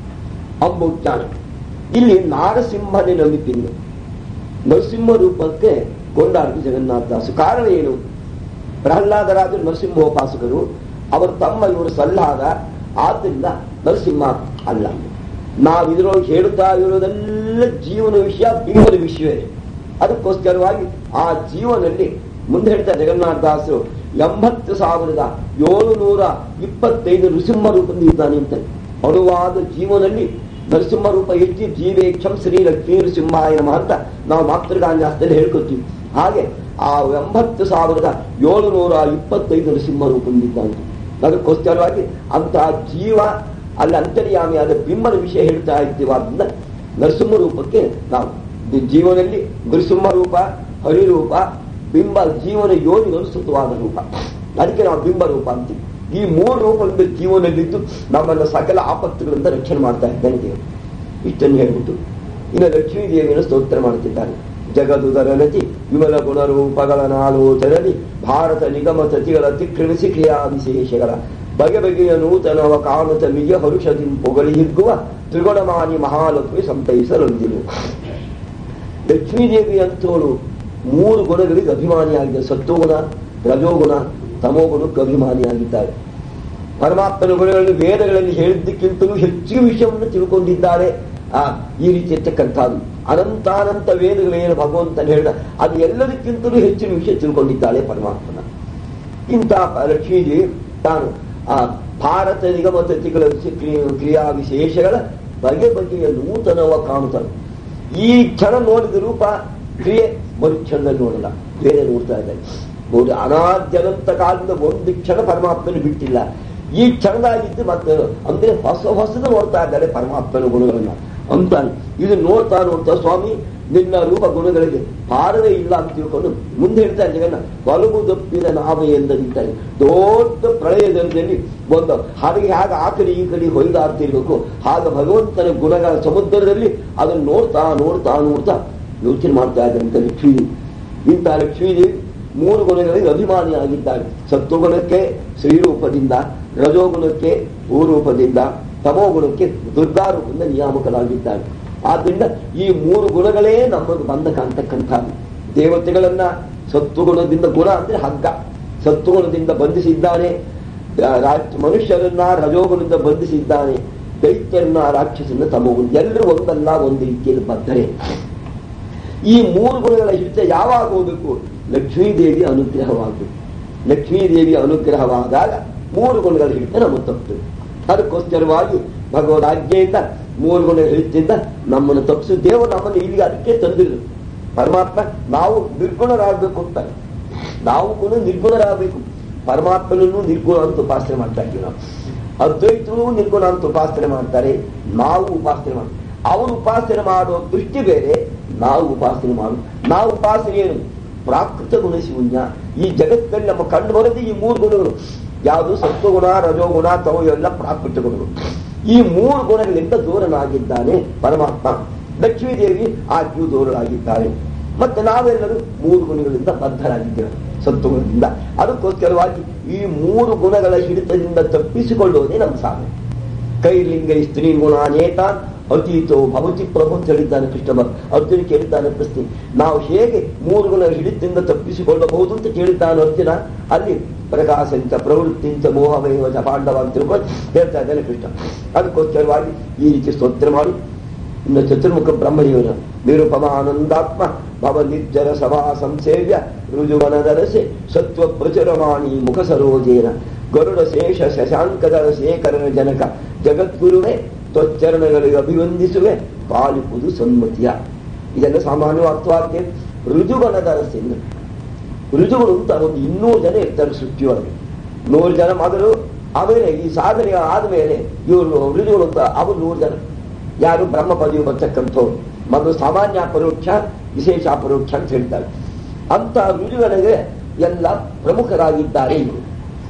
A: ಅಂಬ ಜ್ಞಾನ ಇಲ್ಲಿ ನಾರಸಿಂಹನೇ ನಂಬಿದ್ದೀನಿ ನರಸಿಂಹ ರೂಪಕ್ಕೆ ಕೊಂಡಾಡಿದ ಜಗನ್ನಾಥದಾಸು ಕಾರಣ ಏನು ಪ್ರಹ್ಲಾದರಾಜರು ನರಸಿಂಹೋಪಾಸಕರು ಅವರ ತಮ್ಮ ಇವರು ಸಲ್ಲಾದ ಆದ್ದರಿಂದ ನರಸಿಂಹ ಅಲ್ಲ ನಾವು ಇದರೊಳಗೆ ಹೇಳುತ್ತಾ ಇರೋದೆಲ್ಲ ಜೀವನ ವಿಷಯ ಬಿಂಬದ ವಿಷಯವೇ ಅದಕ್ಕೋಸ್ಕರವಾಗಿ ಆ ಜೀವನಲ್ಲಿ ಮುಂದೆ ಹೇಳ್ತಾ ಜಗನ್ನಾಥದಾಸರು ಎಂಬತ್ತು ಸಾವಿರದ ಏಳುನೂರ ಇಪ್ಪತ್ತೈದು ನೃಸಿಂಹ ರೂಪದಿಂದ ಇದ್ದಾನೆ ಅಂತ ಅನುವಾದ ಜೀವನಲ್ಲಿ ನರಸಿಂಹ ರೂಪ ಎತ್ತಿ ಜೀವೇಕ್ಷಂ ಶ್ರೀ ಲಕ್ಷ್ಮೀ ನೃಸಿಂಹಾಯ ನಮಃ ಅಂತ ನಾವು ಮಾತೃಗಾನ್ಯಾಸದಲ್ಲಿ ಹೇಳ್ಕೊತೀವಿ ಹಾಗೆ ಆ ಎಂಬತ್ತು ಸಾವಿರದ ಏಳುನೂರ ಇಪ್ಪತ್ತೈದು ನರಸಿಂಹ ರೂಪದಿಂದಿದ್ದಾನೆ ಅದಕ್ಕೋಸ್ಕರವಾಗಿ ಅಂತಹ ಜೀವ ಅಲ್ಲಿ ಅಂತರ್ಯಾಮಿಯಾದ ಬಿಂಬನ ವಿಷಯ ಹೇಳ್ತಾ ಇದ್ದೀವಾದ್ರಿಂದ ನರಸಿಂಹ ರೂಪಕ್ಕೆ ನಾವು ಜೀವನಲ್ಲಿ ನರಸಿಂಹ ರೂಪ ಹರಿರೂಪ ಬಿಂಬ ಜೀವನ ಯೋನಿ ಅನುಸೃತವಾದ ರೂಪ ಅದಕ್ಕೆ ನಾವು ಬಿಂಬ ರೂಪ ಅಂತೀವಿ ಈ ಮೂರು ರೂಪದಿಂದ ಜೀವನದಲ್ಲಿದ್ದು ನಮ್ಮನ್ನು ಸಕಲ ಆಪತ್ತುಗಳಿಂದ ರಕ್ಷಣೆ ಮಾಡ್ತಾ ಇದ್ದಾನೆ ದೇವರು ಇಷ್ಟನ್ನು ಹೇಳ್ಬಿಟ್ಟು ಇನ್ನು ಲಕ್ಷ್ಮೀ ದೇವಿಯನ್ನು ಸ್ತೋತ್ರ ಮಾಡುತ್ತಿದ್ದಾರೆ ಜಗದುದರನತಿ ವಿಮಲ ಗುಣರೂಪಗಳ ನಾಲೋಚನದಿ ಭಾರತ ನಿಗಮ ಸತಿಗಳ ಅತಿಕ್ರಮಿಸಿ ಕ್ರಿಯಾ ವಿಶೇಷಗಳ ಬಗೆ ಬಗೆಯ ನೂತನವ ಕಾಣುತ್ತ ಮಿಯ ಹರುಷದಿ ಪೊಗಳಿ ಹಿಗ್ಗುವ ತ್ರಿಗುಣಮಾನಿ ಮಹಾಲಕ್ಷ್ಮಿ ಸಂತೈಸಲೊಂದಿರು ಲಕ್ಷ್ಮೀದೇವಿ ಅಂತೋಳು ಮೂರು ಗುಣಗಳಿಗೆ ಅಭಿಮಾನಿಯಾಗಿದೆ ಸತ್ವಗುಣ ರಜೋಗುಣ ತಮೋಗುಣಕ್ಕೆ ಅಭಿಮಾನಿಯಾಗಿದ್ದಾರೆ ಪರಮಾತ್ಮನ ಗುಣಗಳಲ್ಲಿ ವೇದಗಳಲ್ಲಿ ಹೇಳಿದ್ದಕ್ಕಿಂತಲೂ ಹೆಚ್ಚಿನ ವಿಷಯವನ್ನು ತಿಳ್ಕೊಂಡಿದ್ದಾರೆ ಆ ಈ ರೀತಿ ಇರ್ತಕ್ಕಂಥದ್ದು ಅನಂತಾನಂತ ವೇದಗಳೇನು ಭಗವಂತನ ಹೇಳಿದ ಅದು ಎಲ್ಲದಕ್ಕಿಂತಲೂ ಹೆಚ್ಚಿನ ವಿಷಯ ತಿಳ್ಕೊಂಡಿದ್ದಾಳೆ ಪರಮಾತ್ಮನ ಇಂಥ ಲಕ್ಷ್ಮೀದೇವಿ ತಾನು ಆ ಭಾರತ ನಿಗಮತತಿಗಳ ಕ್ರಿಯಾ ವಿಶೇಷಗಳ ಬಗೆ ಬಗೆಯ ನೂತನವ ಕಾಣುತ್ತಾಳೆ ಈ ಕ್ಷಣ ನೋಡಿದ ರೂಪ ಕ್ರಿಯೆ ಮರುಕ್ಷಣದಲ್ಲಿ ನೋಡಲ್ಲ ಬೇರೆ ನೋಡ್ತಾ ಇದ್ದಾರೆ ನೋಡಿ ಅನಾದ್ಯನಂತ ಕಾಲದಿಂದ ಒಂದು ಕ್ಷಣ ಪರಮಾತ್ಮನ ಬಿಟ್ಟಿಲ್ಲ ಈ ಕ್ಷಣದಾಗಿದ್ದು ಮತ್ತೆ ಅಂದ್ರೆ ಹೊಸ ಹೊಸದು ನೋಡ್ತಾ ಇದ್ದಾರೆ ಪರಮಾತ್ಮನ ಗುಣಗಳನ್ನ ಅಂತಾನೆ ಇದು ನೋಡ್ತಾ ನೋಡ್ತಾ ಸ್ವಾಮಿ ನಿನ್ನ ರೂಪ ಗುಣಗಳಿಗೆ ಪಾರವೇ ಇಲ್ಲ ಅಂತ ತಿಳ್ಕೊಂಡು ಮುಂದೆ ಹೇಳ್ತಾ ಜಗನ್ನ ಬಲಗು ದಪ್ಪಿದ ನಾವ ಎಂದಿದ್ದಾರೆ ದೊಡ್ಡ ಪ್ರಳಯದಲ್ಲಿ ಒಂದು ಹಾಗೆ ಹಾಗೆ ಆ ಕಡೆ ಈ ಕಡೆ ಹೊಯ್ದಾಡ್ತಿರ್ಬೇಕು ಆಗ ಭಗವಂತನ ಗುಣಗಳ ಸಮುದ್ರದಲ್ಲಿ ಅದನ್ನು ನೋಡ್ತಾ ನೋಡ್ತಾ ನೋಡ್ತಾ ಯೋಚನೆ ಮಾಡ್ತಾ ಇದ್ದಂತ ಲಕ್ಷ್ಮೀದೇವಿ ಇಂಥ ಲಕ್ಷ್ಮೀದೇವಿ ಮೂರು ಗುಣಗಳಿಗೆ ಅಭಿಮಾನಿಯಾಗಿದ್ದಾಳೆ ಸತ್ವಗುಣಕ್ಕೆ ಶ್ರೀರೂಪದಿಂದ ರಜೋಗುಣಕ್ಕೆ ಭೂರೂಪದಿಂದ ತಮೋಗುಣಕ್ಕೆ ದುರ್ಗಾರೂಪದಿಂದ ನಿಯಾಮಕರಾಗಿದ್ದಾಳೆ ಆದ್ರಿಂದ ಈ ಮೂರು ಗುಣಗಳೇ ನಮಗೆ ಬಂಧಕ ಅಂತಕ್ಕಂಥದ್ದು ದೇವತೆಗಳನ್ನ ಸತ್ವಗುಣದಿಂದ ಗುಣ ಅಂದ್ರೆ ಹಗ್ಗ ಸತ್ವಗುಣದಿಂದ ಬಂಧಿಸಿದ್ದಾನೆ ಮನುಷ್ಯರನ್ನ ರಜೋಗುಣದಿಂದ ಬಂಧಿಸಿದ್ದಾನೆ ದೈತ್ಯರನ್ನ ರಾಕ್ಷಸನ್ನ ತಮೋಗುಣ ಎಲ್ಲರೂ ಒಂದಲ್ಲ ಒಂದು ರೀತಿಯಲ್ಲಿ ಬದ್ಧರೆ ಈ ಮೂರು ಗುಣಗಳ ಹಿಡಿತ ಯಾವಾಗ ಹೋಗಬೇಕು ಲಕ್ಷ್ಮೀದೇವಿ ಅನುಗ್ರಹವಾಗಬೇಕು ಲಕ್ಷ್ಮೀದೇವಿ ಅನುಗ್ರಹವಾದಾಗ ಮೂರು ಗುಣಗಳ ಹಿಡಿತ ನಮಗೆ ತಪ್ಪುತ್ತದೆ ಅದಕ್ಕೋಸ್ಕರವಾಗಿ ಭಗವದ್ ಆಜ್ಞೆಯಿಂದ ಮೂರು ಗುಣ ಹಿಡಿತದಿಂದ ನಮ್ಮನ್ನು ತಪ್ಪಿಸಿ ದೇವರು ನಮ್ಮನ್ನು ಇಲ್ಲಿಗೆ ಅದಕ್ಕೆ ತಂದಿದ್ರು ಪರಮಾತ್ಮ ನಾವು ನಿರ್ಗುಣರಾಗಬೇಕು ಅಂತಾರೆ ನಾವು ಕೂಡ ನಿರ್ಗುಣರಾಗಬೇಕು ಪರಮಾತ್ಮನನ್ನು ನಿರ್ಗುಣ ಅಂತ ಉಪಾಸನೆ ಮಾಡ್ತಾ ಇದ್ದೀವಿ ನಾವು ಅದ್ವೈತರು ನಿರ್ಗುಣ ಅಂತ ಉಪಾಸನೆ ಮಾಡ್ತಾರೆ ನಾವು ಉಪಾಸನೆ ಮಾಡ್ತೀವಿ ಅವರು ಉಪಾಸನೆ ಮಾಡುವ ದೃಷ್ಟಿ ಬೇರೆ ನಾವು ಉಪಾಸನೆ ಮಾಡು ನಾವು ಉಪಾಸನೆ ಏನು ಪ್ರಾಕೃತ ಗುಣ ಶೂನ್ಯ ಈ ಜಗತ್ತಲ್ಲಿ ನಮ್ಮ ಕಂಡು ಬರೋದು ಈ ಮೂರು ಗುಣಗಳು ಯಾವುದು ಸತ್ವಗುಣ ರಜೋಗುಣ ತವ ಎಲ್ಲ ಪ್ರಾಕೃತ ಗುಣಗಳು ಈ ಮೂರು ಗುಣಗಳಿಂದ ದೂರನಾಗಿದ್ದಾನೆ ಪರಮಾತ್ಮ ಲಕ್ಷ್ಮೀದೇವಿ ಆಜ್ಞು ದೂರರಾಗಿದ್ದಾರೆ ಮತ್ತೆ ನಾವೆಲ್ಲರೂ ಮೂರು ಗುಣಗಳಿಂದ ಬದ್ಧರಾಗಿದ್ದೇವೆ ಸತ್ವಗುಣದಿಂದ ಅದಕ್ಕೋಸ್ಕರವಾಗಿ ಈ ಮೂರು ಗುಣಗಳ ಹಿಡಿತದಿಂದ ತಪ್ಪಿಸಿಕೊಳ್ಳುವುದೇ ನಮ್ಮ ಸಾಧನೆ ಕೈಲಿಂಗ ಸ್ತ್ರೀ ಗುಣ ಅನೇಕ ಅತೀತೋ ಭವತಿ ಪ್ರಭು ಅಂತ ಹೇಳಿದ್ದಾನೆ ಕೃಷ್ಣ ಅರ್ಜುನ ಕೇಳಿದ್ದಾನೆ ಪ್ರಶ್ನೆ ನಾವು ಹೇಗೆ ಮೂರು ಗುಣ ಹಿಡಿತದಿಂದ ತಪ್ಪಿಸಿಕೊಳ್ಳಬಹುದು ಅಂತ ಕೇಳಿದ್ದಾನೆ ಅರ್ಜುನ ಅಲ್ಲಿ ಪ್ರಕಾಶಂಚ ಪ್ರವೃತ್ತಿಂಚ ಮೋಹಮೇವ ಚ ಪಾಂಡವ ಅಂತ ತಿಳ್ಕೊಂಡು ಹೇಳ್ತಾ ಇದ್ದಾನೆ ಕೃಷ್ಣ ಅದಕ್ಕೋಸ್ಕರವಾಗಿ ಈ ರೀತಿ ಸ್ತೋತ್ರ ಮಾಡಿ ಇನ್ನು ಚತುರ್ಮುಖ ಬ್ರಹ್ಮದೇವರ ನಿರುಪಮಾನಂದಾತ್ಮ ಭವ ನಿರ್ಜರ ಸಭಾ ಸಂಸೇವ್ಯ ರುಜುವನದರಸೆ ಸತ್ವ ಪ್ರಚುರವಾಣಿ ಮುಖ ಸರೋಜೇನ ಗರುಡ ಶೇಷ ಶಶಾಂಕದರ ಶೇಖರನ ಜನಕ ಜಗದ್ಗುರುವೇ ತ್ವಚ್ಚರಣಗಳಿಗೆ ಅಭಿವಂದಿಸುವೆ ಪಾಲಿಪುದು ಸನ್ಮತಿಯ ಇದೆಲ್ಲ ಸಾಮಾನ್ಯ ಅರ್ಥವಾಗ್ತದೆ ರುಜುಗಣದ ರಸೆಯಿಂದ ರುಜುಗಳು ಅಂತ ಒಂದು ಇನ್ನೂರು ಜನ ಇರ್ತಾರೆ ಸೃಷ್ಟಿಯೊಳಗೆ ನೂರು ಜನ ಮೊದಲು ಆಮೇಲೆ ಈ ಸಾಧನೆ ಆದ್ಮೇಲೆ ಇವರು ರುಜುಗಳು ಅಂತ ಅವರು ನೂರು ಜನ ಯಾರು ಬ್ರಹ್ಮ ಪದವಿ ಬರ್ತಕ್ಕಂಥವ್ರು ಮೊದಲು ಸಾಮಾನ್ಯ ಅಪರೋಕ್ಷ ವಿಶೇಷ ಅಪರೋಕ್ಷ ಅಂತ ಹೇಳ್ತಾರೆ ಅಂತ ರುಜುಗಳಿಗೆ ಎಲ್ಲ ಪ್ರಮುಖರಾಗಿದ್ದಾರೆ ಇವರು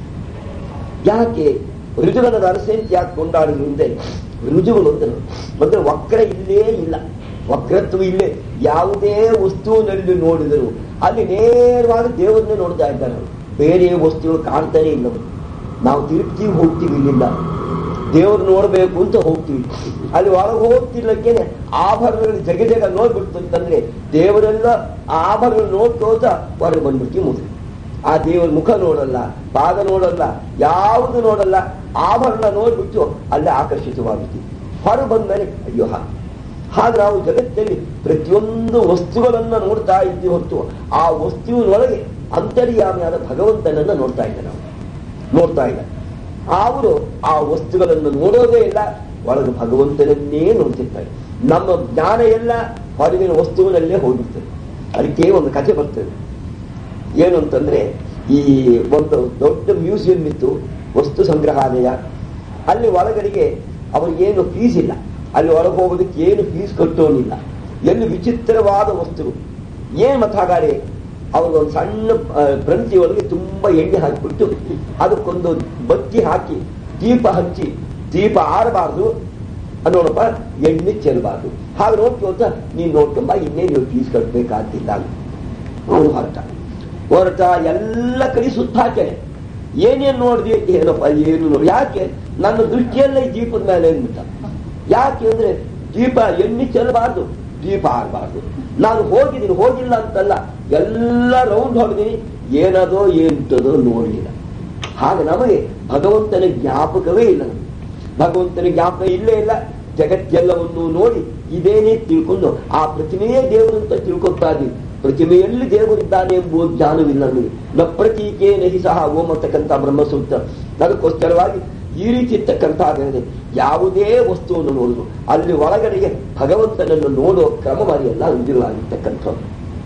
A: ಯಾಕೆ ರುಜುಗಣದ ಅರಸೆ ಅಂತ ಯಾಕೆ ಕೊಂಡಾಡಿದ್ರು ಅಂದ್ರೆ ರುಜುಗಳು ಅಂದ್ರೆ ಅಂದ್ರೆ ವಕ್ರ ಇಲ್ಲೇ ಇಲ್ಲ ವಕ್ರತ್ವ ಇಲ್ಲೇ ಯಾವುದೇ ವಸ್ತುವಿನಲ್ಲಿ ನೋಡಿದರು ಅಲ್ಲಿ ನೇರವಾಗಿ ದೇವರನ್ನೇ ನೋಡ್ತಾ ಇದ್ದಾರೆ ಅವರು ಬೇರೆ ವಸ್ತುಗಳು ಕಾಣ್ತಾನೆ ಇಲ್ಲ ಅವರು. ನಾವು ತಿರುಗ್ತೀವಿ ಹೋಗ್ತೀವಿ ಇಲ್ಲಿಂದ ದೇವ್ರು ನೋಡ್ಬೇಕು ಅಂತ ಹೋಗ್ತೀವಿ ಅಲ್ಲಿ ಒಳಗೆ ಹೋಗ್ತಿರ್ಲಕ್ಕೇನೆ ಆಭರಣಗಳು ಜಗ ಜಗ ನೋಡ್ಬಿಡ್ತು ಅಂತಂದ್ರೆ ದೇವರೆಲ್ಲ ಆ ಆಭರಣಗಳು ನೋಡ್ಕೋತ ಹೊರಗೆ ಬಂದ್ಬಿಡ್ತೀವಿ ಮುಗಿದು ಆ ದೇವರ ಮುಖ ನೋಡಲ್ಲ ಪಾದ ನೋಡಲ್ಲ ಯಾವುದು ನೋಡಲ್ಲ ಆಭರಣ ನೋಡ್ಬಿಟ್ಟು ಅಲ್ಲೇ ಆಕರ್ಷಿತವಾಗುತ್ತೀವಿ ಹೊರ ಬಂದ್ಮೇಲೆ ಅಯ್ಯೋ ಹಾ ಹಾಗೆ ನಾವು ಜಗತ್ತಲ್ಲಿ ಪ್ರತಿಯೊಂದು ವಸ್ತುಗಳನ್ನ ನೋಡ್ತಾ ಇದ್ದೀವಿ ಹೊತ್ತು ಆ ವಸ್ತುವಿನೊಳಗೆ ಅಂತರ್ಯಾಮಿಯಾದ ಭಗವಂತನನ್ನ ನೋಡ್ತಾ ಇದ್ದೆ ನಾವು ನೋಡ್ತಾ ಇಲ್ಲ ಅವರು ಆ ವಸ್ತುಗಳನ್ನು ನೋಡೋದೇ ಇಲ್ಲ ಒಳಗೆ ಭಗವಂತನನ್ನೇ ನೋಡ್ತಿರ್ತಾರೆ ನಮ್ಮ ಜ್ಞಾನ ಎಲ್ಲ ಹೊರಗಿನ ವಸ್ತುವಿನಲ್ಲೇ ಹೋಗಿರ್ತದೆ ಅದಕ್ಕೆ ಒಂದು ಕಥೆ ಬರ್ತದೆ ಏನು ಅಂತಂದ್ರೆ ಈ ಒಂದು ದೊಡ್ಡ ಮ್ಯೂಸಿಯಂ ಇತ್ತು ವಸ್ತು ಸಂಗ್ರಹಾಲಯ ಅಲ್ಲಿ ಒಳಗಡೆಗೆ ಅವ್ರಿಗೇನು ಫೀಸ್ ಇಲ್ಲ ಅಲ್ಲಿ ಒಳಗೆ ಹೋಗೋದಕ್ಕೆ ಏನು ಫೀಸ್ ಕಟ್ಟೋನಿಲ್ಲ ಎಲ್ಲಿ ವಿಚಿತ್ರವಾದ ವಸ್ತುಗಳು ಏನ್ ಮತ ಹಾಗಾದ್ರೆ ಅವ್ರಿಗೊಂದು ಸಣ್ಣ ಆ, ಗ್ರಂಥಿ ಒಳಗೆ ತುಂಬಾ ಎಣ್ಣೆ ಹಾಕಿಬಿಟ್ಟು ಅದಕ್ಕೊಂದು ಬತ್ತಿ ಹಾಕಿ ದೀಪ ಹಚ್ಚಿ ದೀಪ ಆರಬಾರ್ದು ನೋಡಪ್ಪ ಎಣ್ಣೆ ಚೆಲ್ಲಬಾರ್ದು ಹಾಗೆ ನೋಡ್ಕೊಂತ ನೀನ್ ನೋಡ್ಕೊಂಬ ಇನ್ನೇನು ನೀವು ಫೀಸ್ ಕಟ್ಟಬೇಕಾಗಿಲ್ಲ ಅವನು ಹೊರಟ ಹೊರಟ ಎಲ್ಲ ಕಡೆ ಸುತ್ತ ಹಾಕ್ಯಾನೆ ಏನೇನ್ ನೋಡಿದ್ವಿ ಏನಪ್ಪ ಏನು ನೋಡಿ ಯಾಕೆ ನನ್ನ ದೃಷ್ಟಿಯಲ್ಲ ಈ ದೀಪದ ಮೇಲೆ ಅಂದ್ಬಿಟ್ಟ ಯಾಕೆ ಅಂದ್ರೆ ದೀಪ ಎಣ್ಣೆ ಚೆಲ್ಲಬಾರ್ದು ದೀಪ ಆರಬಾರ್ದು ನಾನು ಹೋಗಿದ್ದೀನಿ ಹೋಗಿಲ್ಲ ಅಂತಲ್ಲ ಎಲ್ಲ ರೌಂಡ್ ಹೊಡೆದಿನಿ ಏನದೋ ಎಂತದೋ ನೋಡಲಿಲ್ಲ ಹಾಗೆ ನಮಗೆ ಭಗವಂತನ ಜ್ಞಾಪಕವೇ ಇಲ್ಲ ನಮಗೆ ಭಗವಂತನ ಜ್ಞಾಪಕ ಇಲ್ಲೇ ಇಲ್ಲ ಜಗತ್ತೆಲ್ಲವನ್ನು ನೋಡಿ ಇದೇನೇ ತಿಳ್ಕೊಂಡು ಆ ಪ್ರತಿಮೆಯೇ ದೇವರು ಅಂತ ತಿಳ್ಕೊತಾ ಇದ್ದೀವಿ ಪ್ರತಿಮೆಯಲ್ಲಿ ದೇವರಿದ್ದಾನೆ ಎಂಬುವ ಜ್ಞಾನವಿಲ್ಲ ನಮಗೆ ನ ಪ್ರತೀಕೆ ನಹಿ ಸಹ ಓಂ ಅಂತಕ್ಕಂಥ ಬ್ರಹ್ಮಸೂತ್ರ ಅದಕ್ಕೋಸ್ಕರವಾಗಿ ಈ ರೀತಿ ಇರ್ತಕ್ಕಂಥದ್ದೇನೆ ಯಾವುದೇ ವಸ್ತುವನ್ನು ನೋಡುದು ಅಲ್ಲಿ ಒಳಗಡೆಗೆ ಭಗವಂತನನ್ನು ನೋಡುವ ಕ್ರಮವರಿಯಲ್ಲ ಅಂದಿರುವಾಗಿರ್ತಕ್ಕಂಥದ್ದು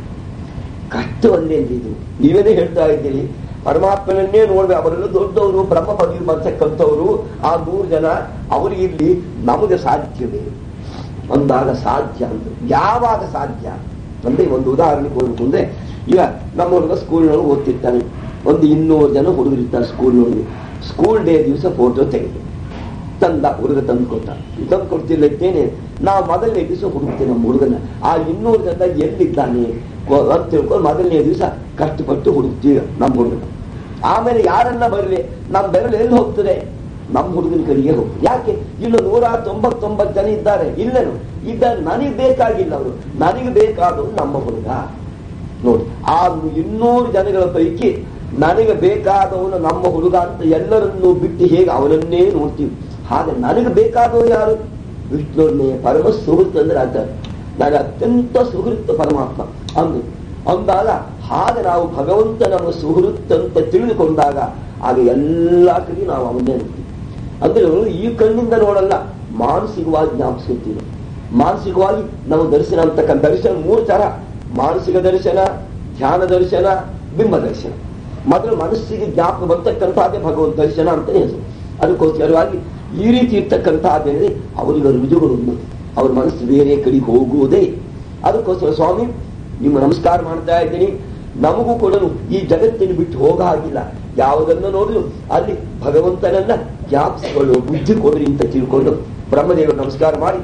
A: ಕಷ್ಟವನ್ನೇ ಇದು ನೀವೇನೇ ಹೇಳ್ತಾ ಇದ್ದೀರಿ ಪರಮಾತ್ಮನನ್ನೇ ನೋಡ್ಬೇಕು ಅವರೆಲ್ಲ ದೊಡ್ಡವರು ಬ್ರಹ್ಮ ಪದವಿ ಬರ್ತಕ್ಕಂಥವ್ರು ಆ ನೂರು ಜನ ಅವರಿಗಿರ್ಲಿ ನಮಗೆ ಸಾಧ್ಯವೇ ಅಂದಾಗ ಸಾಧ್ಯ ಅಂತ ಯಾವಾಗ ಸಾಧ್ಯ ಅಂದ್ರೆ ಒಂದು ಉದಾಹರಣೆ ಕೊಡ್ಬೇಕು ಅಂದ್ರೆ ಈಗ ನಮ್ಮ ಹುಡುಗ ಸ್ಕೂಲ್ನೊಳಗೆ ಓದ್ತಿರ್ತಾನೆ ಒಂದು ಇನ್ನೂರು ಜನ ಹುಡುಗರಿರ್ತಾರೆ ಸ್ಕೂಲ್ನೊಳಗೆ ಸ್ಕೂಲ್ ಡೇ ದಿವಸ ಫೋಟೋ ತೆಗೆದು ತಂದ ಹುಡುಗ ತಂದು ಕೊಟ್ಟ ತಂದು ಕೊಡ್ತಿಲ್ಲತ್ತೇನೆ ನಾವು ಮೊದಲನೇ ದಿವಸ ಹುಡುಕ್ತೇವೆ ನಮ್ಮ ಹುಡುಗನ ಆ ಇನ್ನೂರು ಜನ ಎಲ್ಲಿದ್ದಾನೆ ಕೊ- ಅಂತ ತಿಳ್ಕೊಂಡು ಮೊದಲನೇ ದಿವಸ ಕಷ್ಟಪಟ್ಟು ಹುಡುಕ್ತೀವಿ ನಮ್ಮ ಹುಡುಗ ಆಮೇಲೆ ಯಾರನ್ನ ಬರಲಿ ನಮ್ಮ ಬೆರಳು ಎಲ್ಲಿ ಹೋಗ್ತದೆ ನಮ್ಮ ಹುಡುಗನ ಕಡೆಗೆ ಹೋಗ್ತದೆ ಯಾಕೆ ಇನ್ನು ನೂರ ತೊಂಬತ್ತೊಂಬತ್ತು ಜನ ಇದ್ದಾರೆ ಇಲ್ಲೇನು ಇದ್ದಾರೆ ನನಗೆ ಬೇಕಾಗಿಲ್ಲ ಅವರು ನನಗೆ ಬೇಕಾದವು ನಮ್ಮ ಹುಡುಗ ನೋಡಿ ಆ ಇನ್ನೂರು ಜನಗಳ ಪೈಕಿ ನನಗೆ ಬೇಕಾದವನು ನಮ್ಮ ಹುಡುಗ ಅಂತ ಎಲ್ಲರನ್ನೂ ಬಿಟ್ಟು ಹೇಗೆ ಅವನನ್ನೇ ನೋಡ್ತೀವಿ ಹಾಗೆ ನನಗೆ ಬೇಕಾದವು ಯಾರು ವಿಷ್ಣುವನ್ನೇ ಪರಮ ಸುಹೃತ್ ಅಂದ್ರೆ ಆತ ನಾನು ಅತ್ಯಂತ ಸುಹೃತ್ ಪರಮಾತ್ಮ ಅಂದು ಅಂದಾಗ ಹಾಗೆ ನಾವು ಭಗವಂತ ನಮ್ಮ ಸುಹೃತ್ ಅಂತ ತಿಳಿದುಕೊಂಡಾಗ ಆಗ ಎಲ್ಲ ಕಡೆ ನಾವು ಅವನ್ನೇ ನೋಡ್ತೀವಿ ಅಂದ್ರೆ ಈ ಕಣ್ಣಿಂದ ನೋಡಲ್ಲ ಮಾನಸಿಕವಾಗಿ ಜ್ಞಾಪಿಸ್ಕೊತೀವಿ ಮಾನಸಿಕವಾಗಿ ನಾವು ದರ್ಶನ ಅಂತಕ್ಕಂಥ ದರ್ಶನ ಮೂರು ತರ ಮಾನಸಿಕ ದರ್ಶನ ಧ್ಯಾನ ದರ್ಶನ ಬಿಂಬ ದರ್ಶನ ಮೊದಲು ಮನಸ್ಸಿಗೆ ಜ್ಞಾಪಕ ಬರ್ತಕ್ಕಂಥದ್ದೇ ಭಗವಂತ ದರ್ಶನ ಅಂತಾನೆ ಹೆಸರು ಅದಕ್ಕೋಸ್ಕರವಾಗಿ ಈ ರೀತಿ ಇರ್ತಕ್ಕಂಥದ್ದೇನೆ ಅವರಿಗೆ ರುಜುಗಳು ಉನ್ನತಿ ಅವ್ರ ಮನಸ್ಸು ಬೇರೆ ಕಡೆ ಹೋಗುವುದೇ ಅದಕ್ಕೋಸ್ಕರ ಸ್ವಾಮಿ ನಿಮ್ಮ ನಮಸ್ಕಾರ ಮಾಡ್ತಾ ಇದ್ದೀನಿ ನಮಗೂ ಕೂಡ ಈ ಜಗತ್ತಿನ ಬಿಟ್ಟು ಹೋಗ ಹಾಗಿಲ್ಲ ಯಾವುದನ್ನು ನೋಡಿದ್ರು ಅಲ್ಲಿ ಭಗವಂತನನ್ನ ಜ್ಞಾಪಿಸಿಕೊಳ್ಳುವ ಬುದ್ಧಿ ಕೊಡ್ರಿ ಅಂತ ತಿಳ್ಕೊಂಡು ಬ್ರಹ್ಮದೇವರು ನಮಸ್ಕಾರ ಮಾಡಿ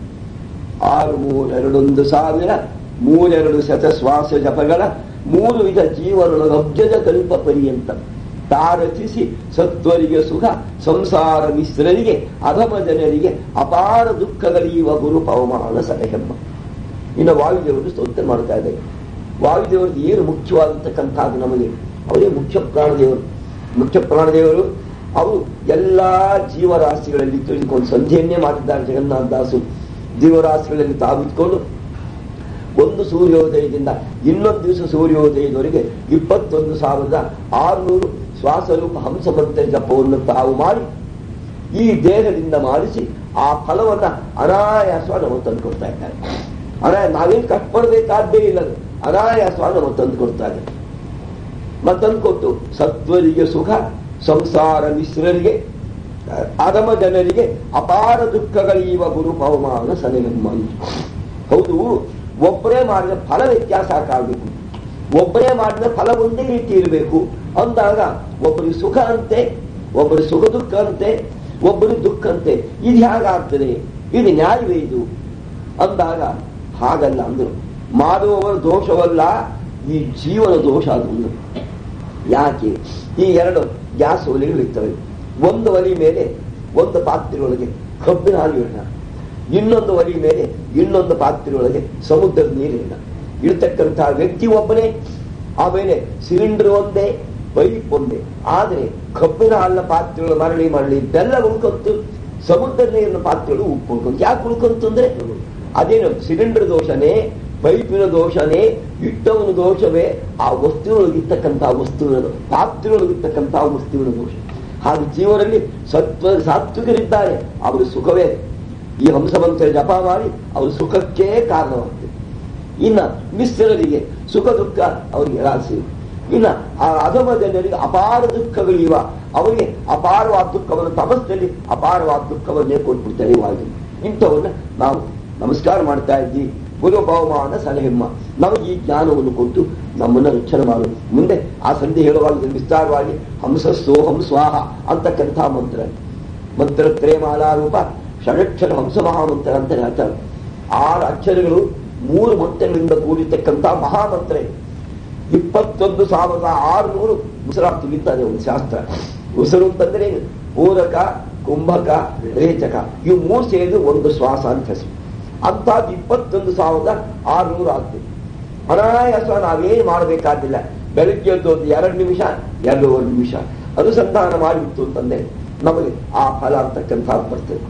A: ಆರು ಮೂರೆರಡೊಂದು ಸಾವಿರ ಮೂರೆರಡು ಶತ ಶ್ವಾಸ ಜಪಗಳ ಮೂರು ವಿಧ ಜೀವನಗಳ ಅಬ್ಜದ ಕಲ್ಪ ಪರ್ಯಂತ ತಾರಚಿಸಿ ಸತ್ವರಿಗೆ ಸುಖ ಸಂಸಾರ ಮಿಶ್ರರಿಗೆ ಅಧಮ ಜನರಿಗೆ ಅಪಾರ ದುಃಖಗಳೀವ ಗುರು ಪವಮಾನ ಸಲಹೆಮ್ಮ ಇನ್ನು ವಾಯುದೇವರು ಸ್ತೋತ್ರ ಮಾಡ್ತಾ ಇದ್ದಾರೆ ವಾಯುದೇವರಿಗೆ ಏನು ಮುಖ್ಯವಾದಂತಕ್ಕಂಥದ್ದು ನಮಗೆ ಅವರೇ ಮುಖ್ಯ ಪ್ರಾಣದೇವರು ಮುಖ್ಯ ಪ್ರಾಣದೇವರು ಅವರು ಎಲ್ಲಾ ಜೀವರಾಶಿಗಳಲ್ಲಿ ತಿಳಿದುಕೊಂಡು ಸಂಧಿಯನ್ನೇ ಮಾಡಿದ್ದಾರೆ ಜಗನ್ನಾಥ ದಾಸು ಜೀವರಾಶಿಗಳಲ್ಲಿ ತಾವಿದ್ಕೊಂಡು ಒಂದು ಸೂರ್ಯೋದಯದಿಂದ ಇನ್ನೊಂದು ದಿವಸ ಸೂರ್ಯೋದಯದವರೆಗೆ ಇಪ್ಪತ್ತೊಂದು ಸಾವಿರದ ಆರುನೂರು ಶ್ವಾಸರೂಪ ಹಂಸಮಂತ್ರ ಜಪವನ್ನು ತಾವು ಮಾಡಿ ಈ ದೇಹದಿಂದ ಮಾಡಿಸಿ ಆ ಫಲವನ್ನ ಅನಾಯಾಸವಾಗಿ ನಮಗೆ ತಂದು ಕೊಡ್ತಾ ಇದ್ದಾರೆ ಅನಾಯ ನಾವೇನು ಕಷ್ಟಪಡಬೇಕಾದ್ದೇ ಇಲ್ಲ ಅದು. ಅನಾಯಾಸವಾಗಿ ನಮಗೆ ತಂದು ಕೊಡ್ತಾ ಇದ್ದಾರೆ ಮತ್ತಂದು ಕೊಟ್ಟು ಸತ್ವರಿಗೆ ಸುಖ ಸಂಸಾರ ಮಿಶ್ರರಿಗೆ ಅಧಮ ಜನರಿಗೆ ಅಪಾರ ದುಃಖಗಳೀವ ಗುರು ಪವಮಾನ ಸಲಹೆಮ್ಮ ಹೌದು ಒಬ್ಬರೇ ಮಾಡಿದ ಫಲ ವ್ಯತ್ಯಾಸ ಆಗಬೇಕು ಒಬ್ಬರೇ ಮಾಡಿದ ಫಲ ಒಂದೇ ರೀತಿ ಇರಬೇಕು ಅಂದಾಗ ಒಬ್ಬರಿಗೆ ಸುಖ ಅಂತೆ ಒಬ್ಬರಿಗೆ ಸುಖ ದುಃಖ ಅಂತೆ ಒಬ್ಬರಿಗೆ ದುಃಖ ಅಂತೆ ಇದು ಹೇಗಾಗ್ತದೆ ಇದು ನ್ಯಾಯವೇ ಇದು ಅಂದಾಗ ಹಾಗಲ್ಲ ಅಂದ್ರು ಮಾಡುವವರ ದೋಷವಲ್ಲ ಈ ಜೀವನ ದೋಷ ಅದು ಒಂದು ಯಾಕೆ ಈ ಎರಡು ಗ್ಯಾಸ್ ಒಲೆಗಳಿರ್ತವೆ ಒಂದು ಒಲಿ ಮೇಲೆ ಒಂದು ಪಾತ್ರೆಯೊಳಗೆ ಕಬ್ಬಿನ ಹಾಲು ಇಡೋಣ ಇನ್ನೊಂದು ಒಲಿ ಮೇಲೆ ಇನ್ನೊಂದು ಪಾತ್ರೆಯೊಳಗೆ ಸಮುದ್ರದ ನೀರಿಲ್ಲ ಇರ್ತಕ್ಕಂತಹ ವ್ಯಕ್ತಿ ಒಬ್ಬನೇ ಆಮೇಲೆ ಸಿಲಿಂಡರ್ ಒಂದೇ ಪೈಪ್ ಒಂದೇ ಆದರೆ ಕಬ್ಬಿನ ಹಾಲಿನ ಪಾತ್ರೆಗಳು ಮರಳಿ ಮರಳಿ ಬೆಲ್ಲ ಉಳ್ಕೊಂತು ಸಮುದ್ರ ನೀರಿನ ಪಾತ್ರೆಗಳು ಉಪ್ಪು ಉಳ್ಕೊಂತು ಯಾಕೆ ಉಳ್ಕೊಂತು ಅಂದ್ರೆ ಅದೇನು ಸಿಲಿಂಡರ್ ದೋಷನೇ ಪೈಪಿನ ದೋಷನೇ ಇಟ್ಟವನ ದೋಷವೇ ಆ ವಸ್ತುವಿನೊಳಗಿರ್ತಕ್ಕಂತಹ ವಸ್ತುವಿನ ಪಾತ್ರೆಯೊಳಗಿರ್ತಕ್ಕಂತಹ ವಸ್ತುವಿನ ದೋಷ ಹಾಗೆ ಜೀವನಲ್ಲಿ ಸತ್ವ ಸಾತ್ವಿಕರಿದ್ದಾರೆ ಅವರು ಸುಖವೇ ಈ ಹಂಸಮಂತ್ರ ಜಪ ಮಾಡಿ ಅವರು ಸುಖಕ್ಕೆ ಕಾರಣವಾಗ್ತದೆ ಇನ್ನ ಮಿಶ್ರರಿಗೆ ಸುಖ ದುಃಖ ಅವರಿಗೆ ರಾಶಿ ಇನ್ನ ಆ ಅಧಮ ಜನರಿಗೆ ಅಪಾರ ದುಃಖಗಳಿವ ಅವರಿಗೆ ಅಪಾರವಾದ ದುಃಖವನ್ನು ತಪಸ್ಸಲ್ಲಿ ಅಪಾರವಾದ ದುಃಖವನ್ನೇ ಕೊಟ್ಬಿಡ್ತಾರೆ ವಾಯು ಇಂಥವನ್ನ ನಾವು ನಮಸ್ಕಾರ ಮಾಡ್ತಾ ಇದ್ದೀವಿ ಗುರು ಬಹುಮಾನ ಸಲಹೆಮ್ಮ ನಮಗೆ ಈ ಜ್ಞಾನವನ್ನು ಕೊಟ್ಟು ನಮ್ಮನ್ನ ರಕ್ಷಣೆ ಮಾಡೋದು ಮುಂದೆ ಆ ಸಂಧಿ ಹೇಳುವಾಗ ವಿಸ್ತಾರವಾಗಿ ಹಂಸ ಸೋಹಂ ಸ್ವಾಹ ಅಂತಕ್ಕಂಥ ಮಂತ್ರ ಮಂತ್ರ ತ್ರಯಮಾಲಾರೂಪ ಷಡಕ್ಷರ ಹಂಸ ಮಹಾಮಂತ್ರ ಅಂತ ಹೇಳ್ತಾರೆ ಆರು ಅಕ್ಷರಗಳು ಮೂರು ಮಂತ್ರಗಳಿಂದ ಕೂಡಿರ್ತಕ್ಕಂಥ ಮಹಾಮಂತ್ರ ಇದು. ಇಪ್ಪತ್ತೊಂದು ಸಾವಿರದ ಆರುನೂರು ಉಸಿರಾಟ ತೆಗಿತಾರೆ ಒಂದು ಶಾಸ್ತ್ರ ಉಸಿರು ಅಂತಂದ್ರೆ ಏನು? ಪೂರಕ ಕುಂಭಕ ರೇಚಕ ಇವು ಮೂರು ಸೇರಿದು ಒಂದು ಶ್ವಾಸ ಅಂತ ಹೆಸರು ಅಂಥದ್ದು ಇಪ್ಪತ್ತೊಂದು ಸಾವಿರದ ಆರುನೂರು ಆಗ್ತದೆ ಅನಾಯಾಸ ನಾವೇನು ಮಾಡಬೇಕಾದಿಲ್ಲ ಬೆಳಗ್ಗೆ ಎದ್ದು ಒಂದು ಎರಡು ನಿಮಿಷ ಎರಡೂವರೆ ನಿಮಿಷ ಅನುಸಂಧಾನ ಮಾಡಿಬಿಟ್ಟು ಅಂತಂದ್ರೆ ನಮಗೆ ಆ ಫಲ ಅಂತಕ್ಕಂಥ ಬರ್ತದೆ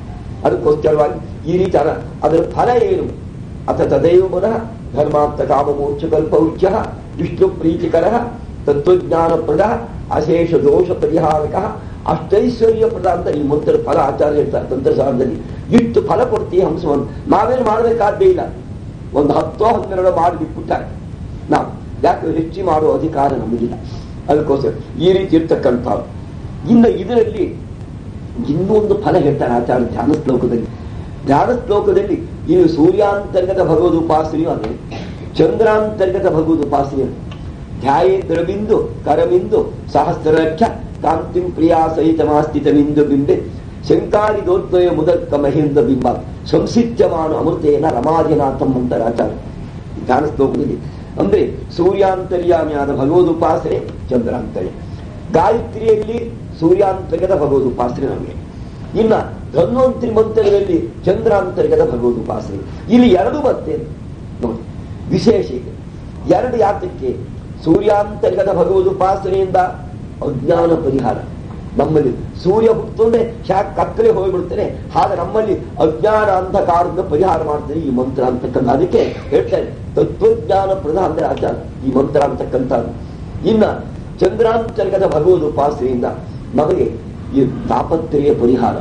A: ಅದಕ್ಕೋಸ್ಕರವಾಗಿ ಈ ರೀತಿ ಅನ- ಅದರ ಫಲ ಏನು ಅಥ ತದೇವ ಪುನಃ ಧರ್ಮಾರ್ಥ ಕಾಮ ಮೋಕ್ಷ ಕಲ್ಪ ಉಚ್ಯ ವಿಷ್ಣು ಪ್ರೀತಿಕರ ತತ್ವಜ್ಞಾನಪ್ರದ ಅಶೇಷ ದೋಷ ಪರಿಹಾರಕ ಅಷ್ಟೈಶ್ವರ್ಯ ಪ್ರದ ಅಂತ ಈ ಮಂತ್ರ ಫಲ ಆಚಾರ್ಯ ಹೇಳ್ತಾರೆ ತಂತ್ರಸಾರದಲ್ಲಿ ಇಷ್ಟು ಫಲ ಕೊಡ್ತೀವಿ ಹಂಸವನ್ನು ನಾವೇನು ಮಾಡಬೇಕಾದ್ದೇ ಇಲ್ಲ ಒಂದು ಹತ್ತೋ ಹನ್ನೆರಡೋ ಮಾಡಿ ಬಿಟ್ಬಿಟ್ಟಾರೆ ನಾವು ಯಾಕೆ ಹೆಚ್ಚು ಮಾಡುವ ಅಧಿಕಾರ ನಮಗಿಲ್ಲ ಅದಕ್ಕೋಸ್ಕರ ಈ ರೀತಿ ಇರ್ತಕ್ಕಂಥ ಇನ್ನು ಇದರಲ್ಲಿ ಇನ್ನೂ ಒಂದು ಫಲ ಹೇಳ್ತಾರೆ ಆಚಾರ್ಯ ಧ್ಯಾನ ಶ್ಲೋಕದಲ್ಲಿ ಧ್ಯಾನ ಶ್ಲೋಕದಲ್ಲಿ ಇದು ಸೂರ್ಯಾಂತರ್ಗತ ಭಗವದ್ ಉಪಾಸನೆಯೂ ಅದೇ ಚಂದ್ರಾಂತರ್ಗತ ಭಗವದ್ ಉಪಾಸನೆಯು ಧ್ಯಾಯೇಂದ್ರಬಿಂದು ಕರಮಿಂದು ಸಹಸ್ರ ಲಕ್ಷ ಕಾಂತಿಂ ಪ್ರಿಯಾ ಸಹಿತಮಾಸ್ಥಿತಮಿಂದು ಬಿಂಬೆ ಶಂಕಾರಿ ದೋದ್ವಯ ಮುದಕ್ಕ ಮಹೇಂದ್ರ ಬಿಂಬ ಸಂಸಿದ್ಯಮಾನ ಅಮೃತೇನ ರಮಾಧಿನಾಥಂ ಅಂತಾರೆ ಆಚಾರ್ಯ ಧ್ಯಾನ ಶ್ಲೋಕದಲ್ಲಿ ಅಂದ್ರೆ ಸೂರ್ಯಾಂತರ್ಯಾಮಿಯಾದ ಭಗವದ್ ಉಪಾಸನೆ ಚಂದ್ರಾಂತರ್ಯ ಗಾಯತ್ರಿಯಲ್ಲಿ ಸೂರ್ಯಾಂತರ್ಗತ ಭಗವದ್ ಉಪಾಸನೆ ನಮಗೆ ಇನ್ನ ಧನ್ವಂತರಿ ಮಂತ್ರದಲ್ಲಿ ಚಂದ್ರಾಂತರ್ಗತ ಭಗವದ್ ಉಪಾಸನೆ ಇಲ್ಲಿ ಎರಡು ಬರ್ತೇನೆ ನೋಡಿ ವಿಶೇಷ ಇದೆ ಎರಡು ಯಾತಕ್ಕೆ ಸೂರ್ಯಾಂತರ್ಗತ ಭಗವದ್ ಉಪಾಸನೆಯಿಂದ ಅಜ್ಞಾನ ಪರಿಹಾರ ನಮ್ಮಲ್ಲಿ ಸೂರ್ಯ ಹುಟ್ಟುಂಡೆ ಶಾಕ್ ಕತ್ತಲೆ ಹೋಗ್ಬಿಡ್ತಾನೆ ಹಾಗೆ ನಮ್ಮಲ್ಲಿ ಅಜ್ಞಾನ ಅಂಧಕಾರದಿಂದ ಪರಿಹಾರ ಮಾಡ್ತಾರೆ ಈ ಮಂತ್ರ ಅಂತಕ್ಕಂಥ ಅದಕ್ಕೆ ಹೇಳ್ತಾರೆ ತತ್ವಜ್ಞಾನ ಪ್ರಧಾನ ಅಂದ್ರೆ ಆಚಾರ ಈ ಮಂತ್ರ ಅಂತಕ್ಕಂಥದ್ದು ಇನ್ನ ಚಂದ್ರಾಂತರ್ಗತ ಭಗವದ್ ಉಪಾಸನೆಯಿಂದ ನಮಗೆ ಈ ತಾಪತ್ರಯ ಪರಿಹಾರ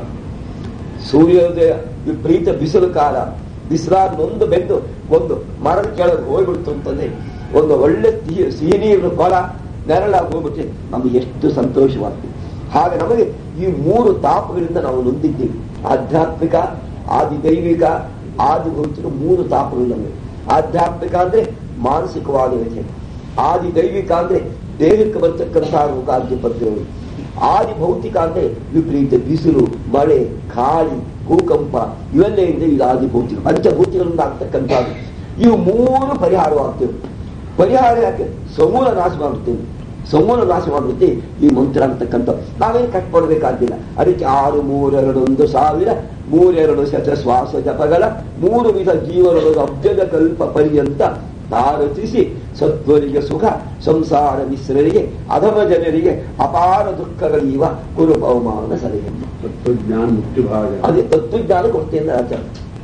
A: ಸೂರ್ಯೋದಯ ವಿಪರೀತ ಬಿಸಿಲು ಕಾಲ ಬಿಸಿಲಾದ ಒಂದು ಬೆಂದು ಒಂದು ಮರದ ಕೆಳಗೆ ಹೋಗ್ಬಿಡ್ತು ಅಂತಂದ್ರೆ ಒಂದು ಒಳ್ಳೆ ಸಿಹಿ ಸಿಹಿ ನೀರು ಕೊಳ ನೆರಳಾಗಿ ಹೋಗ್ಬಿಟ್ರೆ ನಮಗೆ ಎಷ್ಟು ಸಂತೋಷವಾಗ್ತದೆ ಹಾಗೆ ನಮಗೆ ಈ ಮೂರು ತಾಪಗಳಿಂದ ನಾವು ನೊಂದಿದ್ದೀವಿ ಆಧ್ಯಾತ್ಮಿಕ ಆದಿ ದೈವಿಕ ಆದಿ ಭೌತಿಕ ಮೂರು ತಾಪಗಳು ನಮಗೆ ಆಧ್ಯಾತ್ಮಿಕ ಅಂದ್ರೆ ಮಾನಸಿಕವಾದ ವ್ಯಥೆ ಆದಿ ದೈವಿಕ ಅಂದ್ರೆ ದೇಹಕ್ಕೆ ಬರ್ತಕ್ಕಂತಹ ರೋಗಾದ್ಯ ಪದ್ಯಗಳು ಆದಿ ಭೌತಿಕ ಅಂದ್ರೆ ವಿಪರೀತ ಬಿಸಿಲು ಮಳೆ ಗಾಳಿ ಭೂಕಂಪ ಇವೆಲ್ಲ ಇದೆ ಇದು ಆದಿ ಭೌತಿಕ ಪಂಚಭೂತಿಗಳಿಂದ ಆಗ್ತಕ್ಕಂಥದ್ದು ಇವು ಮೂರು ಪರಿಹಾರವಾಗ್ತವೆ ಪರಿಹಾರ ಯಾಕೆ ಸಮೂಲ ನಾಶ ಮಾಡುತ್ತೇವೆ ಸಮೂಲ ನಾಶ ಮಾಡುತ್ತೆ ಈ ಮಂತ್ರ ಅಂತಕ್ಕಂಥ ನಾವೇನು ಕಟ್ಕೊಡ್ಬೇಕಾಗಿಲ್ಲ ಅದಕ್ಕೆ ಆರು ಮೂರೆರಡು ಒಂದು ಸಾವಿರ ಮೂರೆರಡು ಶತ ಶ್ವಾಸ ಜಪಗಳ ಮೂರು ವಿಧ ಜೀವನದ ಅಭ್ಯದ ಕಲ್ಪ ಪರ್ಯಂತ ತಾರತಿಸಿ ಸತ್ವರಿಗೆ ಸುಖ ಸಂಸಾರ ಮಿಶ್ರರಿಗೆ ಅಧಮ ಜನರಿಗೆ ಅಪಾರ ದುಃಖಗಳೀವ ಕುರು ಬಹುಮಾನ ಸಲಹೆ
B: ತತ್ವಜ್ಞಾನ ಮುಕ್ತಿ ಭಾಗ
A: ಅದೇ ತತ್ವಜ್ಞಾನ ಕೊಡ್ತೇನೆ ಆಚಾರ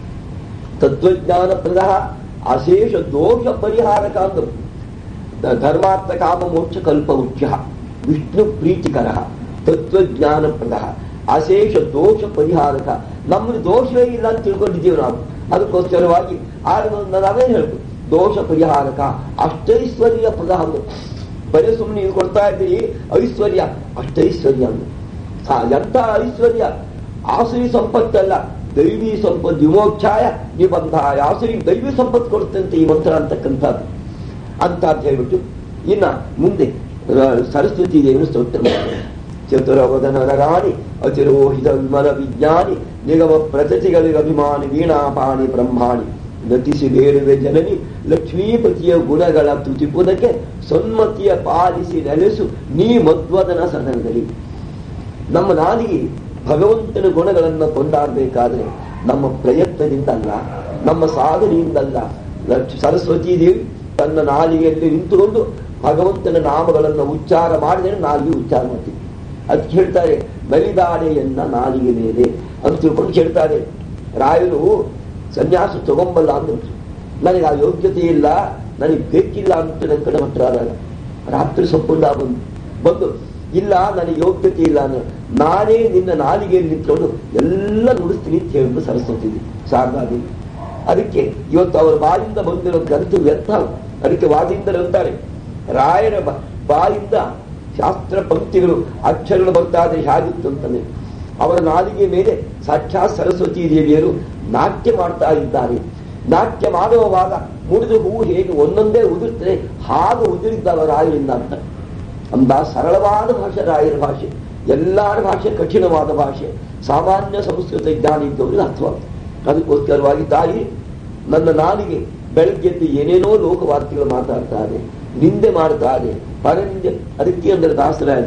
A: ತತ್ವಜ್ಞಾನ ಪ್ರದಹ ಅಶೇಷ ದೋಷ ಪರಿಹಾರಕ ಅಂದರು ದ- ಧರ್ಮಾರ್ಥ ಕಾಮ ಮೋಕ್ಷ ಕಲ್ಪ ಮುಖ್ಯ ವಿಷ್ಣು ಪ್ರೀತಿಕರ ತತ್ವಜ್ಞಾನ ಪ್ರದಹ ಅಶೇಷ ದೋಷ ಪರಿಹಾರಕ ನಮ್ಮಲ್ಲಿ ದೋಷವೇ ಇಲ್ಲ ಅಂತ ತಿಳ್ಕೊಂಡಿದ್ದೀವಿ ನಾವು ಅದಕ್ಕೋಸ್ಕರವಾಗಿ ಆಗ ನಾವೇನು ಹೇಳ್ಬೋದು ದೋಷ ಪರಿಹಾರಕ ಅಷ್ಟೈಶ್ವರ್ಯ ಪ್ರದಹ ಅಂದ್ರು ಬರೀ ಸುಮ್ಮನೆ ನೀವು ಕೊಡ್ತಾ ಇದ್ದೀರಿ ಐಶ್ವರ್ಯ ಅಷ್ಟೈಶ್ವರ್ಯ ಅಂದ್ರು ಆ, ಎಂಥ ಐಶ್ವರ್ಯ ಆಸುರಿ ಸಂಪತ್ತಲ್ಲ ದೈವಿ ಸಂಪತ್ತು ವಿಮೋಕ್ಷಾಯ ನಿಬಂಧಾಯ ಆಸುರಿ ದೈವಿ ಸಂಪತ್ತು ಕೊಡುತ್ತಂತೆ ಈ ಮಂತ್ರ ಅಂತಕ್ಕಂಥದ್ದು ಅಂತ ಅಂತ ಹೇಳ್ಬಿಟ್ಟು ಇನ್ನ ಮುಂದೆ ರ- ಸರಸ್ವತಿ ದೇವಿನ ಸ್ತೋತ್ರ ಮಾಡ್ತಾರೆ. ಚತುರವದನ ರಾಣಿ ಅತಿರೋಹಿತ ವಿಮಲ ವಿಜ್ಞಾನಿ ನಿಗಮ ಪ್ರತತಿಗಳಿಗೆ ಅಭಿಮಾನಿ ವೀಣಾಪಾಣಿ ಬ್ರಹ್ಮಾಣಿ ನಟಿಸಿ ಬೇರುವೆ ಜನನಿ ಲಕ್ಷ್ಮೀಪತಿಯ ಗುಣಗಳ ತುತಿಪುದಕ್ಕೆ ಸನ್ಮತಿಯ ಪಾಲಿಸಿ ನೆಲೆಸು ನೀ ಮಧ್ವದನ ಸದನದಲ್ಲಿ ನಮ್ಮ ನಾಲಿಗೆ ಭಗವಂತನ ಗುಣಗಳನ್ನು ಕೊಂಡಾಡಬೇಕಾದ್ರೆ ನಮ್ಮ ಪ್ರಯತ್ನದಿಂದ ಅಲ್ಲ ನಮ್ಮ ಸಾಧನೆಯಿಂದಲ್ಲ ಲಕ್ಷ ಸರಸ್ವತಿ ದೇವಿ ತನ್ನ ನಾಲಿಗೆಯಲ್ಲಿ ನಿಂತುಕೊಂಡು ಭಗವಂತನ ನಾಮಗಳನ್ನು ಉಚ್ಚಾರ ಮಾಡಿದರೆ ನಾಲಿಗೆ ಉಚ್ಚಾರ ಮಾಡ್ತೀವಿ ಅದಕ್ಕೆ ಹೇಳ್ತಾರೆ ಬಲಿದಾಡೆಯನ್ನ ನಾಲಿಗೆ ಮೇಲೆ ಅಂತ ತಿಳ್ಕೊಂಡು ಹೇಳ್ತಾರೆ ರಾಯರು ಸನ್ಯಾಸ ತಗೊಂಬಲ್ಲ ಅಂದ್ರು ನನಗೆ ಆ ಯೋಗ್ಯತೆ ಇಲ್ಲ ನನಗೆ ಬೇಕಿಲ್ಲ ಅಂತ ನನ್ನ ಕಡೆ ಹೊಟ್ಟರಾದಾಗ ರಾತ್ರಿ ಸೊಪ್ಪುಂಡ ಬಂದು ಬಂದು ಇಲ್ಲ ನನಗೆ ಯೋಗ್ಯತೆ ಇಲ್ಲ ಅಂದ್ರೆ ನಾನೇ ನಿನ್ನ ನಾಲಿಗೆಯಲ್ಲಿ ನಿಂತ್ಕೊಂಡು ಎಲ್ಲ ನುಡಿಸ್ತೀನಿ ಅಂತ ಹೇಳಿದ್ರು ಸರಸ್ವತಿ ಶಾರದಾದೇವಿ ಅದಕ್ಕೆ ಇವತ್ತು ಅವರ ಬಾಯಿಂದ ಬಂದಿರೋ ಗ್ರಂಥ ವ್ಯರ್ಥ ಅದಕ್ಕೆ ವಾದಿಂದರು ಅಂತಾರೆ ರಾಯರ ಬ- ಬಾಯಿಂದ ಶಾಸ್ತ್ರ ಪಂಕ್ತಿಗಳು ಅಕ್ಷರಗಳು ಬರ್ತಾ ಇದ್ರೆ ಹೇಗಿತ್ತು ಅಂತಾನೆ ಅವರ ನಾಲಿಗೆ ಮೇಲೆ ಸಾಕ್ಷಾತ್ ಸರಸ್ವತಿ ದೇವಿಯರು ನಾಟ್ಯ ಮಾಡ್ತಾ ಇದ್ದಾರೆ ನಾಟ್ಯ ಮಾಡುವಾಗ ಮುಡಿದ ಹೂವು ಹೇಗೆ ಒಂದೊಂದೇ ಉದುರ್ತದೆ ಹಾಗೆ ಉದುರಿದ್ದಾವ ರಾಯರಿಂದ ಅಂತ ಅಂದ ಸರಳವಾದ ಭಾಷೆ ರಾಯರ ಭಾಷೆ ಎಲ್ಲರ ಭಾಷೆ ಕಠಿಣವಾದ ಭಾಷೆ ಸಾಮಾನ್ಯ ಸಂಸ್ಕೃತ ಜ್ಞಾನ ಇದ್ದವರಿಗೆ ಅರ್ಥವಾಗ್ತದೆ ಅದಕ್ಕೋಸ್ಕರವಾಗಿ ತಾಯಿ ನನ್ನ ನಾಲಿಗೆ ಬೆಳಗ್ಗೆದ್ದು ಏನೇನೋ ಲೋಕವಾರ್ತೆಗಳು ಮಾತಾಡ್ತಾರೆ ನಿಂದೆ ಮಾಡ್ತಾರೆ ಪರಂದೆ ಅದಕ್ಕೆ ಅಂದ್ರೆ ದಾಸರಾಯ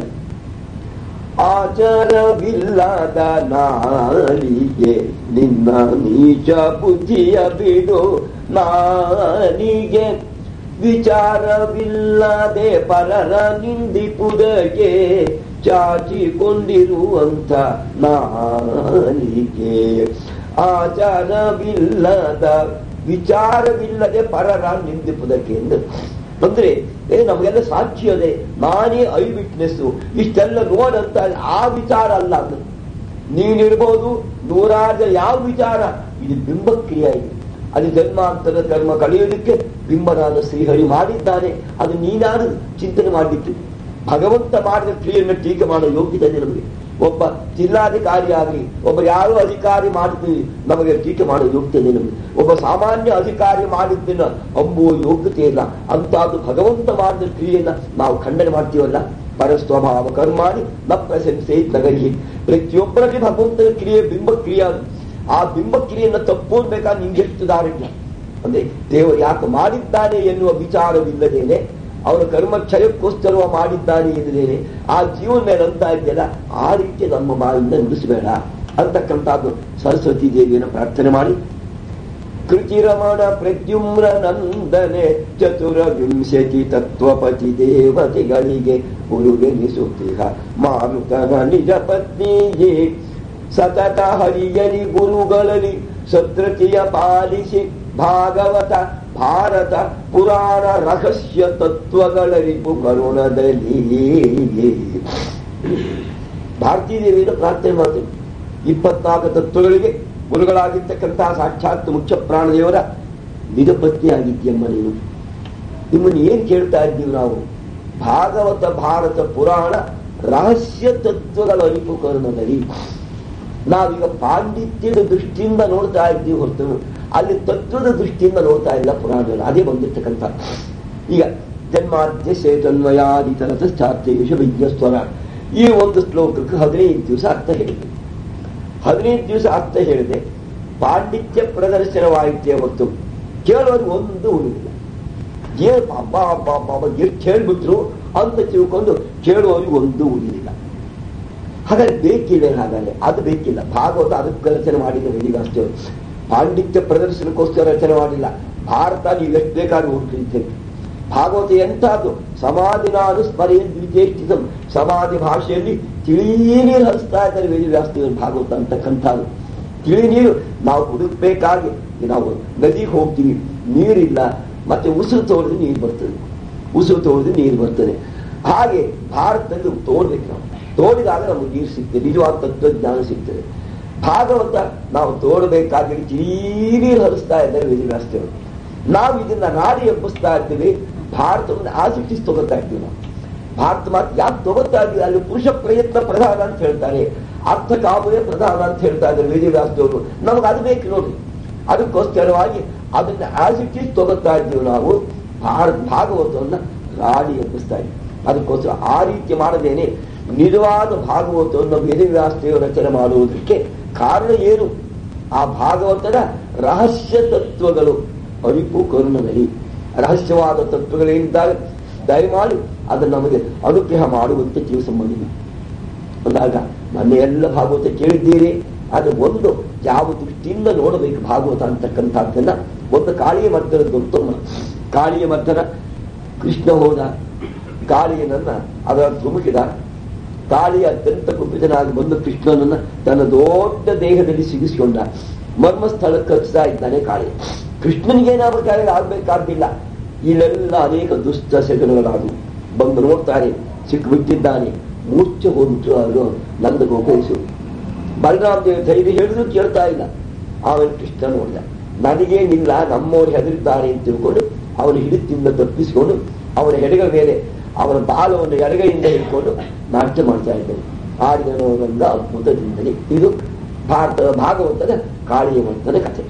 A: ಆಚಾರವಿಲ್ಲದ ನಾಲಿಗೆ ನಿನ್ನ ನೀಚ ಬುದ್ಧಿಯ ಬಿಡು ನಾಲಿಗೆ ವಿಚಾರವಿಲ್ಲದೆ ಪರರ ನಿಂದಿಪುದಗೆ ಚಾಚಿಕೊಂಡಿರುವಂತ ನಾಲಿಗೆ ಆಚಾರವಿಲ್ಲದ ವಿಚಾರವಿಲ್ಲದೆ ಪರರ ನಿಂದಿಪುದಕ್ಕೆ ಎಂದು ಅಂದ್ರೆ ಏ ನಮಗೆಲ್ಲ ಸಾಕ್ಷಿ ಅದೇ ನಾನೇ ಐ ವಿಟ್ನೆಸ್ ಇಷ್ಟೆಲ್ಲ ನೋಡಂತ ಆ ವಿಚಾರ ಅಲ್ಲ ಅದು ನೀನಿರ್ಬೋದು ನೂರಾರು ಜನ ಯಾವ ವಿಚಾರ ಇದು ಬಿಂಬಕ್ರಿಯೆ ಇದೆ ಅದು ಜನ್ಮಾಂತರದ ಕರ್ಮ ಕಳೆಯೋದಕ್ಕೆ ಬಿಂಬನಾದ ಶ್ರೀಹರಿ ಮಾಡಿದ್ದಾನೆ ಅದು ನೀನಾರು ಚಿಂತನೆ ಮಾಡಲಿಕ್ಕೆ ಭಗವಂತ ಮಾಡಿದ ಕ್ರಿಯೆಯನ್ನು ಟೀಕೆ ಮಾಡೋ ಯೋಗ್ಯತೆ ಇದೆ ನಮಗೆ ಒಬ್ಬ ಜಿಲ್ಲಾಧಿಕಾರಿ ಆಗಲಿ ಒಬ್ಬ ಯಾರೋ ಅಧಿಕಾರಿ ಮಾಡಿದ್ವಿ ನಮಗೆ ಟೀಕೆ ಮಾಡೋ ಯೋಗ್ಯತೆ ಇದೆ ನಮಗೆ ಒಬ್ಬ ಸಾಮಾನ್ಯ ಅಧಿಕಾರಿ ಮಾಡಿದ್ದನ್ನ ಅಂಬುವ ಯೋಗ್ಯತೆ ಇಲ್ಲ ಅಂತದ್ದು ಭಗವಂತ ಮಾಡಿದ ಕ್ರಿಯೆಯನ್ನ ನಾವು ಖಂಡನೆ ಮಾಡ್ತೀವಲ್ಲ ಪರಸ್ವಭಾವ ಕರ್ಮಾಣಿ ನ ಪ್ರಶಂಸೆ ನಗರಿ ಪ್ರತಿಯೊಬ್ಬರಲ್ಲಿ ಭಗವಂತನ ಕ್ರಿಯೆ ಬಿಂಬ ಕ್ರಿಯೆ ಅದು. ಆ ಬಿಂಬ ಕ್ರಿಯೆಯನ್ನು ತಪ್ಪೋದ್ಬೇಕಾದ್ರೆ ನಿಮ್ಗೆ ಎಷ್ಟು ದಾರಿಲ್ಲ ಅಂದ್ರೆ ದೇವರು ಯಾಕೆ ಮಾಡಿದ್ದಾನೆ ಎನ್ನುವ ವಿಚಾರವಿಲ್ಲದೇನೆ ಅವನ ಕರ್ಮ ಕ್ಷಯಕ್ಕೋಸ್ಕರ ಮಾಡಿದ್ದಾನೆ ಎನ್ನುತ್ತೇನೆ ಆ ಜೀವನ ಮೇಲೆ ಅಂತ ಇದೆಯಲ್ಲ ಆ ರೀತಿ ನಮ್ಮ ಬಾಯಿಂದ ನುಡಿಸಬೇಡ ಅಂತಕ್ಕಂಥದ್ದು ಸರಸ್ವತಿ ದೇವಿಯನ್ನು ಪ್ರಾರ್ಥನೆ ಮಾಡಿ ಕೃತಿರಮಣ ಪ್ರದ್ಯುಮ್ನ ನಂದನೆ ಚತುರ ವಿಂಶತಿ ತತ್ವಪತಿ ದೇವತೆಗಳಿಗೆ ಗುರುವೆನಿಸುತ್ತೀಹ ಮಾರುತನ ನಿಜ ಪತ್ನಿಗೆ ಸತತ ಹರಿಯಲಿ ಗುರುಗಳಲ್ಲಿ ಸದ್ರತಿಯ ಪಾಲಿಸಿ ಭಾಗವತ ಭಾರತ ಪುರಾಣ ರಹಸ್ಯ ತತ್ವಗಳರಿಪು ಕರುಣದಲ್ಲಿ ಭಾರತೀಯ ದೇವಿಯನ್ನು ಪ್ರಾರ್ಥನೆ ಮಾಡ್ತೇವೆ ಇಪ್ಪತ್ನಾಲ್ಕು ತತ್ವಗಳಿಗೆ ಗುರುಗಳಾಗಿರ್ತಕ್ಕಂತಹ ಸಾಕ್ಷಾತ್ ಮುಖ್ಯ ಪ್ರಾಣದೇವರ ನಿಜಪತ್ನಿಯಾಗಿದ್ಯಮ್ಮ ನೀನು ನಿಮ್ಮನ್ನು ಏನ್ ಕೇಳ್ತಾ ಇದ್ದೀವಿ ನಾವು ಭಾಗವತ ಭಾರತ ಪುರಾಣ ರಹಸ್ಯ ತತ್ವಗಳ ಅರಿಪು ಕರುಣದಲ್ಲಿ ನಾವೀಗ ಪಾಂಡಿತ್ಯದ ದೃಷ್ಟಿಯಿಂದ ನೋಡ್ತಾ ಇದ್ದೀವಿ ಹೊರತು ಅಲ್ಲಿ ತತ್ವದ ದೃಷ್ಟಿಯಿಂದ ನೋಡ್ತಾ ಇಲ್ಲ ಪುರಾಣದಲ್ಲಿ ಅದೇ ಬಂದಿರ್ತಕ್ಕಂಥ ಈಗ ಜನ್ಮಾದ್ಯ ಸೇತನ್ವಯಾದಿತರತ ಚಾತ್ಯೇಶ ವಿಜ್ಞಸ್ವರ ಈ ಒಂದು ಶ್ಲೋಕಕ್ಕೆ ಹದಿನೈದು ದಿವಸ ಅರ್ಥ ಹೇಳಿದೆ ಹದಿನೈದು ದಿವಸ ಅರ್ಥ ಹೇಳಿದೆ ಪಾಂಡಿತ್ಯ ಪ್ರದರ್ಶನವಾಯಿತೇ ಹೊತ್ತು ಕೇಳೋರು ಒಂದು ಉಳಿದಿಲ್ಲ ಏ ಬಾಬಾ ಬಾಬಾ ಬಾಬಾ ಎಷ್ಟು ಹೇಳ್ಬಿಟ್ರು ಅಂತ ತಿಳ್ಕೊಂಡು ಕೇಳುವವರಿಗೆ ಒಂದು ಉಳಿದಿಲ್ಲ ಹಾಗಾದ್ರೆ ಬೇಕಿಲ್ಲ ಹಾಗಾದ್ರೆ ಅದು ಬೇಕಿಲ್ಲ ಭಾಗವತ ಅದಕ್ಕೆ ರಚನೆ ಮಾಡಿದ ವೇದಿಗಾಸ್ತಿ ಪಾಂಡಿತ್ಯ ಪ್ರದರ್ಶನಕ್ಕೋಸ್ಕರ ರಚನೆ ಮಾಡಿಲ್ಲ ಭಾರತ ನೀವು ಎಷ್ಟು ಬೇಕಾದ್ರೂ ಓದ್ತಿರ್ತೇವೆ ಭಾಗವತ ಎಂಥದ್ದು ಸಮಾಧಿ ನಾನು ಸ್ಮರೆಯ ದ್ವಿಚೇಷ್ಟಿಸಂ ಸಮಾಧಿ ಭಾಷೆಯಲ್ಲಿ ತಿಳಿ ನೀರು ಹರಿಸ್ತಾ ಇದ್ದಾರೆ ವೇದಿವ್ಯಾಸ್ತಿಗಳು ಭಾಗವತ ಅಂತಕ್ಕಂಥದ್ದು ತಿಳಿ ನೀರು ನಾವು ಹುಡುಕ್ಬೇಕಾಗಿ ನಾವು ನದಿಗೆ ಹೋಗ್ತೀವಿ ನೀರಿಲ್ಲ ಮತ್ತೆ ಉಸಿರು ತೋಡಿದ್ರೆ ನೀರು ಬರ್ತದೆ ಉಸಿರು ತೋಡಿದ್ರೆ ನೀರು ಬರ್ತದೆ ಹಾಗೆ ಭಾರತದಲ್ಲಿ ತೋಡ್ಬೇಕು ನಾವು ತೋಡಿದಾಗ ನಮಗೆ ನೀರು ಸಿಗ್ತದೆ ನಿಜವಾದ ತತ್ವಜ್ಞಾನ ಸಿಗ್ತದೆ ಭಾಗವತ ನಾವು ತೋಡಬೇಕಾಗಿ ನೀರು ಹರಿಸ್ತಾ ಇದ್ದಾರೆ ವೇದಿವ್ಯಾಸ್ತಿಗಳು ನಾವು ಇದನ್ನ ನಾಡಿ ಎಬ್ಬಿಸ್ತಾ ಇರ್ತೀವಿ ಭಾರತವನ್ನು ಆಸಕ್ತಿ ತಗೋತಾ ಇರ್ತೀವಿ ನಾವು ಭಾರತ ಮಾತು ಯಾಕೆ ತಗೋತಾ ಇದ್ದೀವಿ ಅಲ್ಲಿ ಪುರುಷ ಪ್ರಯತ್ನ ಪ್ರಧಾನ ಅಂತ ಹೇಳ್ತಾರೆ ಅರ್ಥ ಕಾಮವೇ ಪ್ರಧಾನ ಅಂತ ಹೇಳ್ತಾ ಇದ್ದಾರೆ ವೇದಿವ್ಯಾಸದವರು ನಮಗೆ ಅದು ಬೇಕು ನೋಡ್ರಿ ಅದಕ್ಕೋಸ್ಕರವಾಗಿ ಅದನ್ನ ಆಸಕ್ತಿ ತಗೋತಾ ಇದ್ದೀವಿ ನಾವು ಭಾರತ ಭಾಗವತವನ್ನ ನಾಡಿ ಎಬ್ಬಿಸ್ತಾ ಇದ್ದೀವಿ ಅದಕ್ಕೋಸ್ಕರ ಆ ರೀತಿ ಮಾಡದೇನೆ ನಿಜವಾದ ಭಾಗವತವನ್ನು ವೇದವ್ಯಾಸದೇವ ರಚನೆ ಮಾಡುವುದಕ್ಕೆ ಕಾರಣ ಏನು ಆ ಭಾಗವತದ ರಹಸ್ಯ ತತ್ವಗಳು ಅರಿಪು ಕರುಣದಲ್ಲಿ ರಹಸ್ಯವಾದ ತತ್ವಗಳೇನಿದ್ದಾಗ ದಯಮಾಡಿ ಅದನ್ನು ನಮಗೆ ಅನುಗ್ರಹ ಮಾಡುವಂತೆ ತಿಳಿಸಬಹುದು ಅಂದಾಗ ಮೊನ್ನೆ ಎಲ್ಲ ಭಾಗವತ ಕೇಳಿದ್ದೀರಿ ಅದು ಒಂದು ಯಾವ ದೃಷ್ಟಿಯಿಂದ ನೋಡಬೇಕು ಭಾಗವತ ಅಂತಕ್ಕಂಥದ್ದನ್ನ ಒಂದು ಕಾಳಿಯ ಮರ್ದನದ್ದು ಕಾಳಿಯ ಮರ್ದನ ಕೃಷ್ಣ ಹೋದ ಕಾಳಿಯನನ್ನ ಅದರ ಧುಮುಕಿದ ಕಾಳಿಯ ಅತ್ಯಂತ ಕುಪಿತನಾಗಿ ಬಂದು ಕೃಷ್ಣನನ್ನ ತನ್ನ ದೊಡ್ಡ ದೇಹದಲ್ಲಿ ಸಿಗಿಸಿಕೊಂಡ ಮರ್ಮಸ್ಥಳಕ್ಕೆ ಹಚ್ತಾ ಇದ್ದಾನೆ ಕಾಳಿ ಕೃಷ್ಣನಿಗೇನಾದ್ರೂ ಕಾರ್ಯ ಆಗ್ಬೇಕಾದ್ದಿಲ್ಲ ಇಲ್ಲೆಲ್ಲ ಅನೇಕ ದುಷ್ಟ ಸೆಗಣಗಳಾದವು ಬಂದು ನೋಡ್ತಾರೆ ಸಿಕ್ಕಿಬಿಟ್ಟಿದ್ದಾನೆ ಮೂರ್ಛೆ ಹೋಗ್ಬಿಟ್ಟು ಅವರು ನಂದ ಗೋಕೈಸು ಬಲರಾಮ ದೇವ ಧೈರ್ಯ ಹೇಳಿದ್ರು ಕೇಳ್ತಾ ಇಲ್ಲ ಅವನು ಕೃಷ್ಣ ನೋಡಿದ ನನಗೇನಿಲ್ಲ ನಮ್ಮವ್ರು ಹೆದರಿದ್ದಾರೆ ಅಂತ ತಿಳ್ಕೊಂಡು ಅವನ ಹಿಡಿತಿಂದ ತಪ್ಪಿಸಿಕೊಂಡು ಅವನ ಎಡಗಳ ಮೇಲೆ ಅವನ ಬಾಲವನ್ನು ಎಡಗೈಯಿಂದ ಹಿಡ್ಕೊಂಡು ನಾಟ್ಯ ಮಾಡ್ತಾ ಇದ್ದಾನೆ ಆಡಿದನವರಲ್ಲ ಅದ್ಭುತದಿಂದಲೇ ಇದು ಭಾರತದ ಭಾಗವತದ ಕಾಳಿಯ ಮಂತನ ಕಥೆ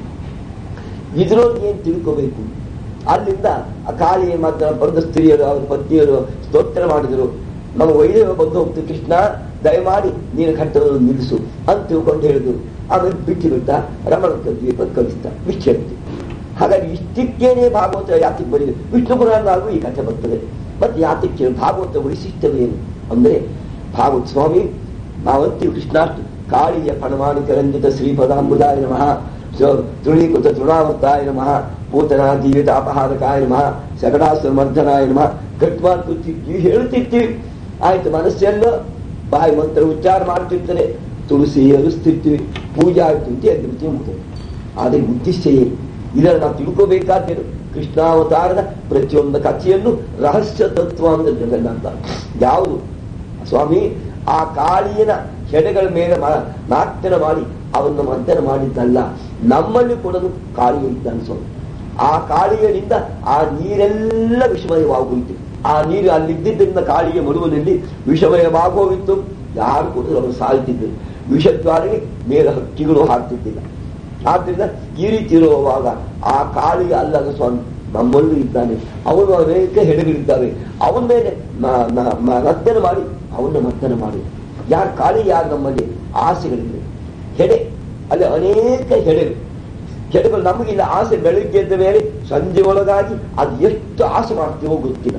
A: ಇದ್ರೊಳಗೆ ಏನ್ ತಿಳ್ಕೋಬೇಕು ಅಲ್ಲಿಂದ ಆ ಕಾಳಿಯ ಮಾತ್ರ ಬಂದ ಸ್ತ್ರೀಯರು ಅವ್ರ ಪತ್ನಿಯರು ಸ್ತೋತ್ರ ಮಾಡಿದರು ನಮ್ಮ ವೈದ್ಯ ಬಂದು ಹೋಗ್ತು ಕೃಷ್ಣ ದಯಮಾಡಿ ನೀನು ಕಟ್ಟವನ್ನು ನಿಲ್ಲಿಸು ಅಂತ ತಿಳ್ಕೊಂಡು ಹೇಳಿದ್ರು ಆಮೇಲೆ ಬಿಟ್ಟು ಬಿಟ್ಟ ರಮಣ ದ್ವೀಪ ಕಲಿಸ್ತ ವಿಚ್ಛೇದಿತು ಹಾಗಾಗಿ ಇಷ್ಟಕ್ಕೇನೆ ಭಾಗವತ ಯಾತಿಗೆ ಬರೀದೆ ವಿಷ್ಣು ಪುರಾಣದಾಗೂ ಈ ಕಥೆ ಬರ್ತದೆ ಮತ್ತೆ ಯಾತಕ್ಕೆ ಭಾಗವತ ವೈಶಿಷ್ಟ್ಯವೇನು ಅಂದ್ರೆ ಭಾಗವತ ಸ್ವಾಮಿ ನಾವಂತೀವಿ ಕೃಷ್ಣಾಷ್ಟು ಕಾಳಿಯ ಪಣಮಾಣಿಕ ರಂಜಿತ ಶ್ರೀಪದಾಂಬುದಾಯ ನಮಃ ತೃಣೀಕೃತ ತೃಣಾವರ್ತಾಯ ನಮಃ ಪೂತನ ಜೀವಿತ ಅಪಹಾರಕಾಯ ನಮಃ ಸಗಡಾಸುರ ಮರ್ಧನಾಯ ನಮಃ ಗಟ್ ಮಾಡ್ತಿರ್ತೀವಿ ಹೇಳ್ತಿರ್ತೀವಿ ಆಯ್ತು ಮನಸ್ಸೆಲ್ಲ ಬಾಯಿ ಮಂತ್ರ ಉಚ್ಚಾರ ಮಾಡ್ತಿರ್ತಾರೆ ತುಳಸಿ ಹರಿಸ್ತಿರ್ತೀವಿ ಪೂಜೆ ಆಯ್ತು ಅಂತ ಎದ್ದಿರ್ತೀವಿ ಮುಗಿದು ಆದರೆ ಉದ್ದೇಶ ಏನು ಇದನ್ನು ನಾವು ತಿಳ್ಕೋಬೇಕಾದ್ದೇನು ಕೃಷ್ಣಾವತಾರದ ಪ್ರತಿಯೊಂದು ಕಥೆಯನ್ನು ರಹಸ್ಯ ತತ್ವ ಅಂತ ಜಗನ್ನ ಅಂತ ಯಾವುದು ಸ್ವಾಮಿ ಆ ಕಾಳಿಯನ ಹೆಡೆಗಳ ಮೇಲೆ ಮ- ನಾಟ್ಯನ ಮಾಡಿ ಅವನ್ನು ಮರ್ದನ ಮಾಡಿದ್ದಲ್ಲ ನಮ್ಮಲ್ಲಿ ಕೂಡ ಕಾಳಿಯ ಇದ್ದಾನೆ ಸ್ವಾಮಿ ಆ ಕಾಳಿಯನಿಂದ ಆ ನೀರೆಲ್ಲ ವಿಷಮಯವಾಗೋಯಿತು ಆ ನೀರು ಅಲ್ಲಿದ್ದಿದ್ದರಿಂದ ಕಾಳಿಯ ಮಡುವಿನಲ್ಲಿ ವಿಷಮಯವಾಗೋಗಿತ್ತು ಯಾರು ಕೂಡ ಅವರು ಸಾಯ್ತಿದ್ದರು ವಿಷದ್ವಾರಿಗೆ ಮೇಲೆ ಹಕ್ಕಿಗಳು ಹಾಕ್ತಿದ್ದಿಲ್ಲ ಆದ್ರಿಂದ ಈ ರೀತಿ ಇರುವಾಗ ಆ ಕಾಳಿಗೆ ಅಲ್ಲದ ಸ್ವಾಮಿ ನಮ್ಮಲ್ಲೂ ಇದ್ದಾನೆ ಅವನು ಅನೇಕ ಹೆಡೆಗಳಿದ್ದಾವೆ ಅವನ ಮೇಲೆ ನ- ನ- ಮ- ನರ್ತನ ಮಾಡಿ ಅವನ್ನ ಮರ್ತನ ಮಾಡಿ ಯಾರು ಕಾಳಿ ಯಾರು ನಮ್ಮಲ್ಲಿ ಆಸೆಗಳಿವೆ ಹೆಡೆ ಅಲ್ಲಿ ಅನೇಕ ಹೆಡೆಗಳು ಹೆಡೆಗಳು ನಮಗಿಲ್ಲ ಆಸೆ ಬೆಳಿಗ್ಗೆ ಎದ್ದ ಮೇಲೆ ಸಂಜೆ ಒಳಗಾಗಿ ಅದು ಎಷ್ಟು ಆಸೆ ಮಾಡ್ತೀವೋ ಗೊತ್ತಿಲ್ಲ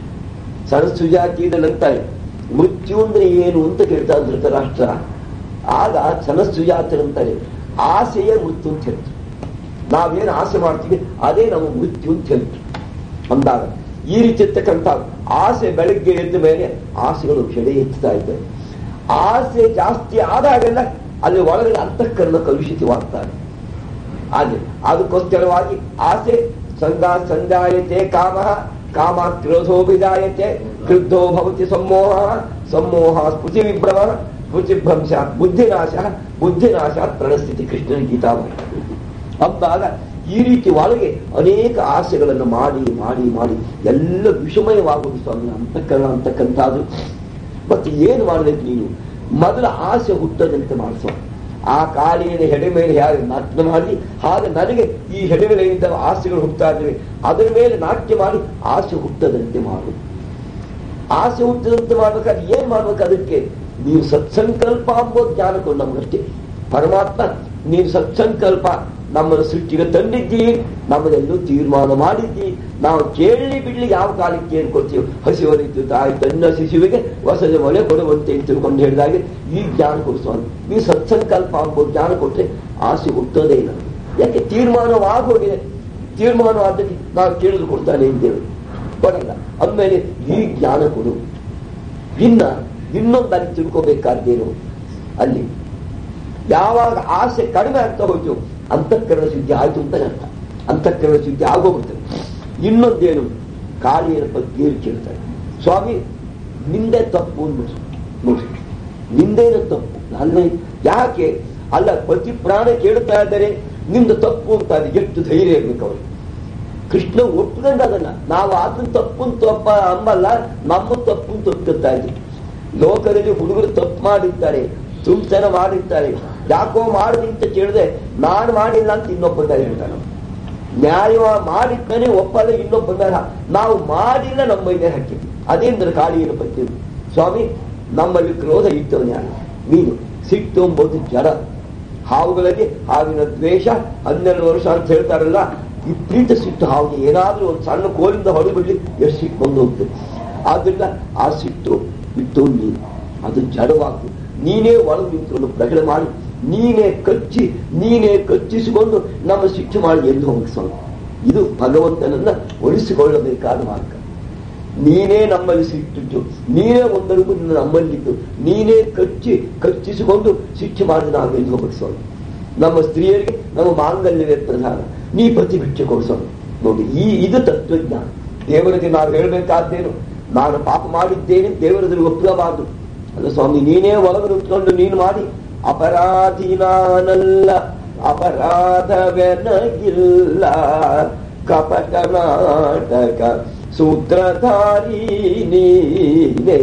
A: ಸರಸ್ಸುಜಾತಿಯದಂತಾರೆ ಮೃತ್ಯು ಅಂದ್ರೆ ಏನು ಅಂತ ಕೇಳ್ತಾರೆ ಧೃತರಾಷ್ಟ್ರ ಆಗ ಸನಸ್ಸುಜಾತರಂತಾರೆ ಆಸೆಯೇ ಮೃತ್ಯು ಅಂತ ಹೇಳ್ತಾರೆ ನಾವೇನು ಆಸೆ ಮಾಡ್ತೀವಿ ಅದೇ ನಮ್ಮ ಮೃತ್ಯು ಅಂತ ಹೇಳ್ತಾರೆ ಅಂದಾಗ ಈ ರೀತಿ ಇರ್ತಕ್ಕಂಥ ಆಸೆ ಬೆಳಗ್ಗೆ ಎದ್ದ ಮೇಲೆ ಆಸೆಗಳು ಕೆಡೆ ಎತ್ತಾ ಇದ್ದಾರೆ ಆಸೆ ಜಾಸ್ತಿ ಆದಾಗೆಲ್ಲ ಅಲ್ಲಿ ಒಳಗಡೆ ಅಂತಃಕರಣ ಕಲುಷಿತವಾಗ್ತಾರೆ ಹಾಗೆ ಅದಕ್ಕೋಸ್ಕರವಾಗಿ ಆಸೆ ಸಂಗಾ ಸಂಜಾಯತೆ ಕಾಮ ಕಾಮ ಕ್ರೋಧೋಭಿಜಾಯತೆ ಕ್ರುದ್ಧೋ ಭವತಿ ಸಮೋಹ ಸಮೋಹ ಸ್ಮೃತಿ ವಿಭ್ರಮ ಸ್ಮೃತಿ ಭ್ರಂಶ ಬುದ್ಧಿನಾಶ ಬುದ್ಧಿನಾಶ ಪ್ರಣಸ್ಥಿತಿ ಕೃಷ್ಣನ ಗೀತಾ ಅಂದಾಗ ಈ ರೀತಿ ಒಳಗೆ ಅನೇಕ ಆಸೆಗಳನ್ನು ಮಾಡಿ ಮಾಡಿ ಮಾಡಿ ಎಲ್ಲ ವಿಷಮಯವಾಗುವುದು ಸ್ವಾಮಿ ಅಂತಃಕರಣ ಅಂತಕ್ಕಂಥದ್ದು ಮತ್ತೆ ಏನು ಮಾಡಬೇಕು ನೀನು ಮೊದಲ ಆಸೆ ಹುಟ್ಟದಂತೆ ಮಾಡಿಸುವ ಆ ಕಾಲಿನ ಹೆಡೆ ಮೇಲೆ ಹೇಗೆ ನಾಟ್ಯ ಮಾಡಿ ಹಾಗೆ ನನಗೆ ಈ ಹೆಡೆಗಳಿಂದ ಆಸೆಗಳು ಹುಟ್ಟುತ್ತಾ ಇದ್ದೇವೆ ಅದರ ಮೇಲೆ ನಾಟ್ಯ ಮಾಡಿ ಆಸೆ ಹುಟ್ಟದಂತೆ ಮಾಡು ಆಸೆ ಹುಟ್ಟದಂತೆ ಮಾಡ್ಬೇಕಾದ್ರೆ ಏನ್ ಮಾಡ್ಬೇಕು ಅದಕ್ಕೆ ನೀವು ಸತ್ಸಂಕಲ್ಪ ಅಂಬೋ ಜ್ಞಾನ ಕೊಡು ನಮಗಷ್ಟೇ ಪರಮಾತ್ಮ ನೀವು ಸತ್ಸಂಕಲ್ಪ ನಮ್ಮನ್ನು ಸೃಷ್ಟಿಗೆ ತಂದಿದ್ದಿ ನಮ್ಮದೆಲ್ಲೂ ತೀರ್ಮಾನ ಮಾಡಿದ್ದಿ ನಾವು ಕೇಳಿ ಬಿಡ್ಲಿ ಯಾವ ಕಾಲಕ್ಕೆ ಏನ್ ಕೊಡ್ತೀವಿ ಹಸಿವರಿತು ತಾಯಿ ತನ್ನ ಶಿಶುವಿಗೆ ಹೊಸದ ಮಳೆ ಕೊಡುವಂತೆ ಅಂತ ತಿಳ್ಕೊಂಡು ಹೇಳಿದಾಗೆ ಈ ಜ್ಞಾನ ಕೊಡಿಸುವಂತ ನೀವು ಸತ್ಸಂಕಲ್ಪ ಅಂಬೋ ಜ್ಞಾನ ಕೊಟ್ರೆ ಆಸೆ ಹುಟ್ಟೋದೇ ಇಲ್ಲ ಯಾಕೆ ತೀರ್ಮಾನವಾಗೋಗಿದೆ ತೀರ್ಮಾನವಾದ್ದಕ್ಕೆ ನಾವು ಕೇಳಿದು ಕೊಡ್ತಾನೆ ಇದ್ದೇವೆ ಕೊಡಲ್ಲ ಅಂದಮೇಲೆ ಈ ಜ್ಞಾನ ಕೊಡು ಇನ್ನ ಇನ್ನೊಂದು ಅಲ್ಲಿ ತಿಳ್ಕೋಬೇಕಾದ್ದೇನು ಅಲ್ಲಿ ಯಾವಾಗ ಆಸೆ ಕಡಿಮೆ ಆಗ್ತಾ ಹೋಯ್ತು ಅಂತಃಕರಣ ಶುದ್ಧಿ ಆಯ್ತು ಅಂತ ಅರ್ಥ ಅಂತಃಕರಣ ಶುದ್ಧಿ ಆಗೋಗ್ಬಿಡ್ತದೆ ಇನ್ನೊಂದೇನು ಕಾಳಿಯರ ಬಗ್ಗೆ ಕೇಳ್ತಾರೆ ಸ್ವಾಮಿ ನಿಂದೆ ತಪ್ಪು ಅಂದ್ಬಿಟ್ಟು ನೋಡಿ ನಿಂದೇನು ತಪ್ಪು ಅಲ್ಲ ಯಾಕೆ ಅಲ್ಲ ಪ್ರತಿ ಪ್ರಾಣ ಕೇಳ್ತಾ ಇದ್ದಾರೆ ನಿಂದು ತಪ್ಪು ಅಂತ ಅದು ಎಷ್ಟು ಧೈರ್ಯ ಇರ್ಬೇಕು ಅವರು ಕೃಷ್ಣ ಒಪ್ಪಿಕೊಂಡು ಅದನ್ನ ನಾವು ಅದನ್ನ ತಪ್ಪು ಅಂತ ತಪ್ಪ ಅಂಬಲ್ಲ ನಮ್ಮ ತಪ್ಪು ಅಂತ ಒಪ್ಕೊತಾ ಇದ್ವಿ ಲೋಕದಲ್ಲಿ ಹುಡುಗರು ತಪ್ಪು ಮಾಡಿರ್ತಾರೆ ತುಂಬ್ತನ ಮಾಡಿರ್ತಾರೆ ಯಾಕೋ ಮಾಡಿದೆ ಅಂತ ಕೇಳಿದೆ ನಾನು ಮಾಡಿಲ್ಲ ಅಂತ ಇನ್ನೊಬ್ಬ ಹೇಳ್ತಾನೆ ನ್ಯಾಯ ಮಾಡಿದ್ದಾನೆ ಒಪ್ಪಲ್ಲ ಇನ್ನೊಬ್ಬ ಮೇಲೆ ಹಾ- ನಾವು ಮಾಡಿಲ್ಲ ನಮ್ಮ ಮೇಲೆ ಹಾಕಿದ್ವಿ ಅದೇಂದ್ರೆ ಕಾಳಿಯನ್ನು ಪತ್ತಿ ಸ್ವಾಮಿ ನಮ್ಮಲ್ಲಿ ಕ್ರೋಧ ಇತ್ತು ನ್ಯಾಯ ನೀನು ಸಿಟ್ಟು ಎಂಬುದು ಜಡ ಹಾವುಗಳಲ್ಲಿ ಹಾವಿನ ದ್ವೇಷ ಹನ್ನೆರಡು ವರ್ಷ ಅಂತ ಹೇಳ್ತಾರಲ್ಲ ವಿಪರೀತ ಸಿಟ್ಟು ಹಾವಿಗೆ ಏನಾದ್ರೂ ಒಂದು ಸಣ್ಣ ಕೋಲಿಂದ ಹೊಡೆಬಿಡ್ಲಿ ಎಷ್ಟು ಸಿಟ್ಟು ಬಂದು ಹೋಗ್ತದೆ ಆದ್ರಿಂದ ಆ ಸಿಟ್ಟು ಬಿಟ್ಟು ನೀನು ಅದು ಜಡವಾಗ್ತದೆ ನೀನೇ ಒಳಗೆ ನಿಂತ್ಕೊಂಡು ಪ್ರಕಟಣೆ ಮಾಡಿ ನೀನೇ ಕಚ್ಚಿ ನೀನೇ ಕಚ್ಚಿಸಿಕೊಂಡು ನಮ್ಮ ಶಿಕ್ಷೆ ಮಾಡಿ ಎಂದು ಹೋಗಿಸೋಣ ಇದು ಭಗವಂತನನ್ನ ಒಲಿಸಿಕೊಳ್ಳಬೇಕಾದ ಮಾರ್ಗ ನೀನೇ ನಮ್ಮಲ್ಲಿ ಸಿಟ್ಟಿಟ್ಟು ನೀನೇ ಒಂದರಿಗೂ ನಮ್ಮಲ್ಲಿದ್ದು ನೀನೇ ಕಚ್ಚಿ ಕಚ್ಚಿಸಿಕೊಂಡು ಶಿಕ್ಷೆ ಮಾಡಿ ನಾವು ಎಂದು ಹೋಗಿಸೋಣ ನಮ್ಮ ಸ್ತ್ರೀಯರಿಗೆ ನಮ್ಮ ಮಾಂಗಲ್ಯವೇ ಪ್ರಧಾನ ನೀ ಪ್ರತಿಭಿಕ್ಷೆ ಕೊಡಿಸೋಣ ನೋಡಿ ಈ ಇದು ತತ್ವಜ್ಞಾನ ದೇವರಿಗೆ ನಾವು ಹೇಳಬೇಕಾದ್ದೇನು ನಾನು ಪಾಪ ಮಾಡಿದ್ದೇನೆ ದೇವರದಲ್ಲಿ ಒಪ್ಪಬಾರದು ಅಲ್ಲ ಸ್ವಾಮಿ ನೀನೇ ಒಳಗೆ ನಿಂತ್ಕೊಂಡು ನೀನು ಮಾಡಿ ಅಪರಾಧಿ ನಾನಲ್ಲ ಅಪರಾಧವೆನಗಿಲ್ಲ ಕಪಟ ನಾಟಕ ಸೂತ್ರಧಾರಿ ನೀನೇ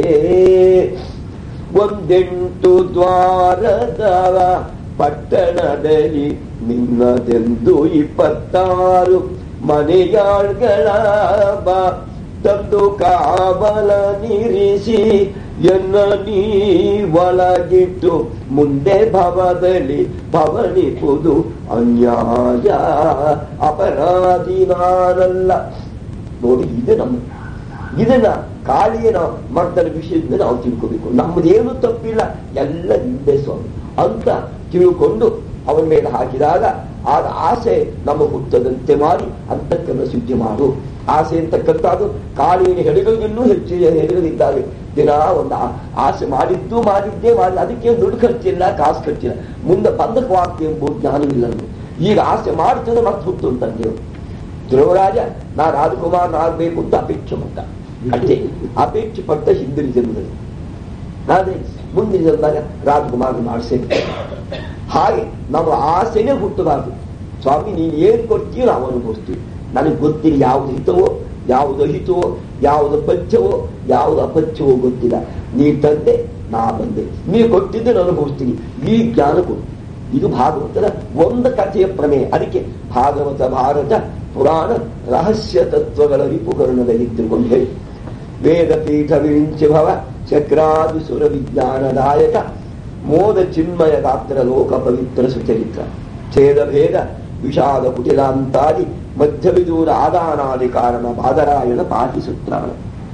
A: ಒಂದೆಂಟು ದ್ವಾರದ ಪಟ್ಟಣದಲ್ಲಿ ನಿನ್ನದೆಂದು ಇಪ್ಪತ್ತಾರು ಮನೆಯಾಳ್ಗಳ ಬಾ ತಂದು ಕಾವಲ ನಿರಿಸಿ ಎನ್ನ ನೀ ಒಳಗಿಟ್ಟು ಮುಂದೆ ಭವದಲ್ಲಿ ಪವನಿಪುದು ಅನ್ಯಾಯ ಅಪರಾಧಿ ನಾನಲ್ಲ ನೋಡಿ ಇದು ನಮ್ಮ ಇದನ್ನ ಕಾಳಿಯನ ಮರ್ದನ ವಿಷಯದಿಂದ ನಾವು ತಿಳ್ಕೋಬೇಕು ನಮ್ಮದೇನು ತಪ್ಪಿಲ್ಲ ಎಲ್ಲ ನಿಂದೆ ಸ್ವಾಮಿ ಅಂತ ತಿಳ್ಕೊಂಡು ಅವನ ಮೇಲೆ ಹಾಕಿದಾಗ ಆಗ ಆಸೆ ನಮ್ಮ ಹುಟ್ಟದಂತೆ ಮಾಡಿ ಅಂತಕ್ಕನ್ನ ಶುದ್ಧಿ ಮಾಡು ಆಸೆ ಅಂತಕ್ಕಂಥದ್ದು ಕಾಳಿನ ಹೆಡೆಗಳಿಗಿನ್ನೂ ಹೆಚ್ಚು ಹೆಡೆಗಳಿದ್ದಾವೆ ದಿನ ಒಂದು ಆ- ಆಸೆ ಮಾಡಿದ್ದು ಮಾಡಿದ್ದೇ ಮಾಡಿ ಅದಕ್ಕೆ ದುಡ್ಡು ಖರ್ಚಿಲ್ಲ ಕಾಸು ಖರ್ಚಿಲ್ಲ ಮುಂದೆ ಬಂಧಕವಾಗ್ತಿ ಎಂಬುದು ಜ್ಞಾನವಿಲ್ಲ ನಮ್ಗೆ. ಈಗ ಆಸೆ ಮಾಡ್ತದೆ ಮತ್ತೆ ಹುಟ್ಟು ಅಂತ ದೇವರು ಧ್ರುವರಾಜ ನಾ ರಾಜಕುಮಾರನಾಗಬೇಕು ಅಂತ ಅಪೇಕ್ಷೆ ಪಟ್ಟ ಅಷ್ಟೇ ಅಪೇಕ್ಷೆ ಪಟ್ಟ ಹಿಂದಿನ ಜನ್ಮದಲ್ಲಿ ಆದ್ರೆ ಮುಂದಿನ ಜನ್ಮದಾಗ ರಾಜಕುಮಾರ ಮಾಡಿಸೇನೆ ಹಾಗೆ ನಮ್ಮ ಆಸೆನೇ ಹುಟ್ಟಬಾರ್ದು ಸ್ವಾಮಿ ನೀನು ಏನ್ ಕೊಡ್ತೀವಿ ನಾವು ಅನುಭವಿಸ್ತೀವಿ ನನಗೆ ಗೊತ್ತಿಲ್ಲ ಯಾವ್ದು ಹಿತವೋ ಯಾವುದು ಅಹಿತವೋ ಯಾವುದು ಪಚ್ಚವೋ ಯಾವುದು ಅಪಚ್ಚವೋ ಗೊತ್ತಿಲ್ಲ ನೀ ತಂದೆ ನಾ ಬಂದೆ ನೀ ಕೊಟ್ಟಿದ್ದು ನಾನು ಅನುಭವಿಸ್ತೀನಿ ಈ ಜ್ಞಾನ ಕೊಡು ಇದು ಭಾಗವತದ ಒಂದು ಕಥೆಯ ಪ್ರಮೇಯ ಅದಕ್ಕೆ ಭಾಗವತ ಭಾರತ ಪುರಾಣ ರಹಸ್ಯ ತತ್ವಗಳ ರಿಪುಕರಣದಲ್ಲಿ ತಿಳ್ಕೊಂಡು ಹೇಳಿ ವೇದ ಪೀಠ ವಿರಿಂಚಿ ಭವ ಚಕ್ರಾದಿ ಸುರ ವಿಜ್ಞಾನದಾಯಕ ಮೋದ ಚಿನ್ಮಯ ಗಾತ್ರ ಲೋಕ ಪವಿತ್ರ ಸುಚರಿತ್ರ ಛೇದ ಭೇದ ವಿಷಾದ ಕುಟಿಲಾಂತಾದಿ ಮಧ್ಯವಿದೂರ ಆದಾನಾದಿ ಕಾರಣ ಬಾದರಾಯಣ ಪಾಟಿ ಸೂತ್ರಾಣ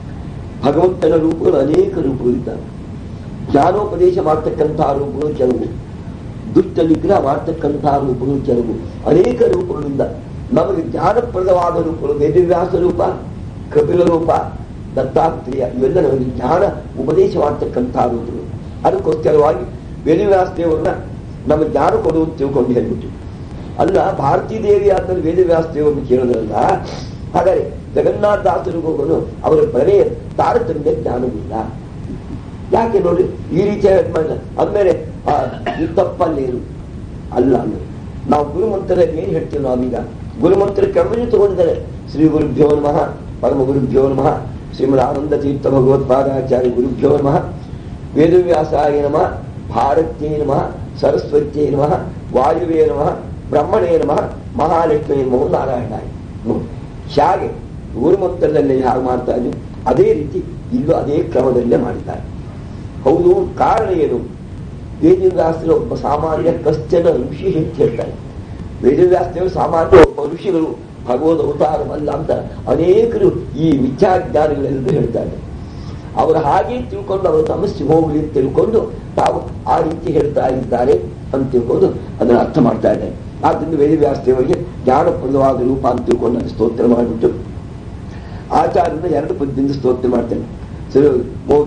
A: ಭಗವಂತನ ರೂಪಗಳು ಅನೇಕ ರೂಪಗಳಿದ್ದಾವೆ ಜ್ಞಾನೋಪದೇಶ ಮಾಡ್ತಕ್ಕಂತಹ ರೂಪಗಳು ಕೆಲವು ದುಷ್ಟ ನಿಗ್ರಹ ಮಾಡ್ತಕ್ಕಂತಹ ರೂಪಗಳು ಕೆಲವು ಅನೇಕ ರೂಪಗಳಿಂದ ನಮಗೆ ಜ್ಞಾನಪ್ರದವಾದ ರೂಪಗಳು ವೇದವ್ಯಾಸ ರೂಪ ಕಪಿಲ ರೂಪ ದತ್ತಾತ್ರೇಯ ಇವೆಲ್ಲ ನಮಗೆ ಜ್ಞಾನ ಉಪದೇಶ ಮಾಡ್ತಕ್ಕಂತಹ ರೂಪಗಳು ಅದಕ್ಕೋಸ್ಕರವಾಗಿ ವೇದವ್ಯಾಸ ದೇವರನ್ನ ನಮ್ಮ ಜ್ಞಾನ ಕೊಡು ಅಂತ ತಿಳ್ಕೊಂಡು ಹೇಳ್ಬಿಟ್ಟು ಅಲ್ಲ ಭಾರತೀ ದೇವಿ ಆದ್ಮೇಲೆ ವೇದವ್ಯಾಸ ದೇವರನ್ನು ಕೇಳೋದ್ರಲ್ಲ ಹಾಗಾದ್ರೆ ಜಗನ್ನಾಥ ದಾಸರು ಹೋಗೋನು ಅವರ ಬರೆಯ ತಾರತಮ್ಯ ಜ್ಞಾನವಿಲ್ಲ ಯಾಕೆ ನೋಡಿ ಈ ರೀತಿ ಅಂದ್ಮೇಲೆ ಆ, ಇದು ತಪ್ಪಲ್ಲೇನು ಅಲ್ಲ ಅಂದ್ರೆ ನಾವು ಗುರುಮಂತ್ರದಲ್ಲಿ ಏನ್ ಹೇಳ್ತೀವಿ ನಾವೀಗ ಗುರುಮಂತ್ರ ಕ್ರಮದಲ್ಲಿ ತಗೊಂಡಿದ್ದಾರೆ ಶ್ರೀ ಗುರುಭ್ಯೋ ನಮಃ ಪರಮ ಗುರುಭ್ಯೋ ನಮಃ ಶ್ರೀಮದ್ ಆನಂದ ತೀರ್ಥ ಭಗವತ್ಪಾದಾಚಾರ್ಯ ಗುರುಭ್ಯೋ ನಮಃ ವೇದವ್ಯಾಸಾಯ ನಮಃ ಭಾರತ್ಯೇ ನಮಃ ಸರಸ್ವತ್ಯೇ ನಮಃ ವಾಯುವೇ ನಮಃ ಬ್ರಹ್ಮಣೇ ನಮಃ ಮಹಾಲಕ್ಷ್ಮೀ ನಮೋ ನಾರಾಯಣಾಯ ನೋಡಿ ಹೇಗೆ ಗುರುಮಂತ್ರದಲ್ಲಿ ಹೇಗೆ ಮಾಡ್ತಾ ಇದ್ವಿ ಅದೇ ರೀತಿ ಇಲ್ಲೂ ಅದೇ ಕ್ರಮದಲ್ಲೇ ಮಾಡಿದ್ದಾರೆ ಹೌದು ಕಾರಣ ಏನು ವೇದವ್ಯಾಸರು ಒಬ್ಬ ಸಾಮಾನ್ಯ ಕಶ್ಚನ ಋಷಿ ಅಂತ ಹೇಳ್ತಾರೆ ವೇದವ್ಯಾಸದೇವರು ಸಾಮಾನ್ಯ ಒಬ್ಬ ಋಷಿಗಳು ಭಗವದ್ ಅವತಾರವಲ್ಲ ಅಂತ ಅನೇಕರು ಈ ಮಿಥ್ಯಾಜ್ಞಾನಿಗಳೆಲ್ಲರೂ ಹೇಳ್ತಾರೆ ಅವರು ಹಾಗೆ ತಿಳ್ಕೊಂಡು ಅವರ ಸಮಸ್ಯೆ ಹೋಗಲಿ ಅಂತ ತಿಳ್ಕೊಂಡು ತಾವು ಆ ರೀತಿ ಹೇಳ್ತಾ ಇದ್ದಾರೆ ಅಂತ ತಿಳ್ಕೊಂಡು ಅದನ್ನು ಅರ್ಥ ಮಾಡ್ತಾ ಇದ್ದಾರೆ ಆದ್ದರಿಂದ ವೇದವ್ಯಾಸದೇವರಿಗೆ ಜ್ಞಾನಪ್ರದವಾದ ರೂಪ ಅಂತ ತಿಳ್ಕೊಂಡು ಅದನ್ನು ಸ್ತೋತ್ರ ಮಾಡಿಬಿಟ್ಟು ಆಚಾರ್ಯನ ಎರಡು ಪದ್ಯದಿಂದ ಸ್ತೋತ್ರ ಮಾಡ್ತೇನೆ ಸರಿ ಮೋದ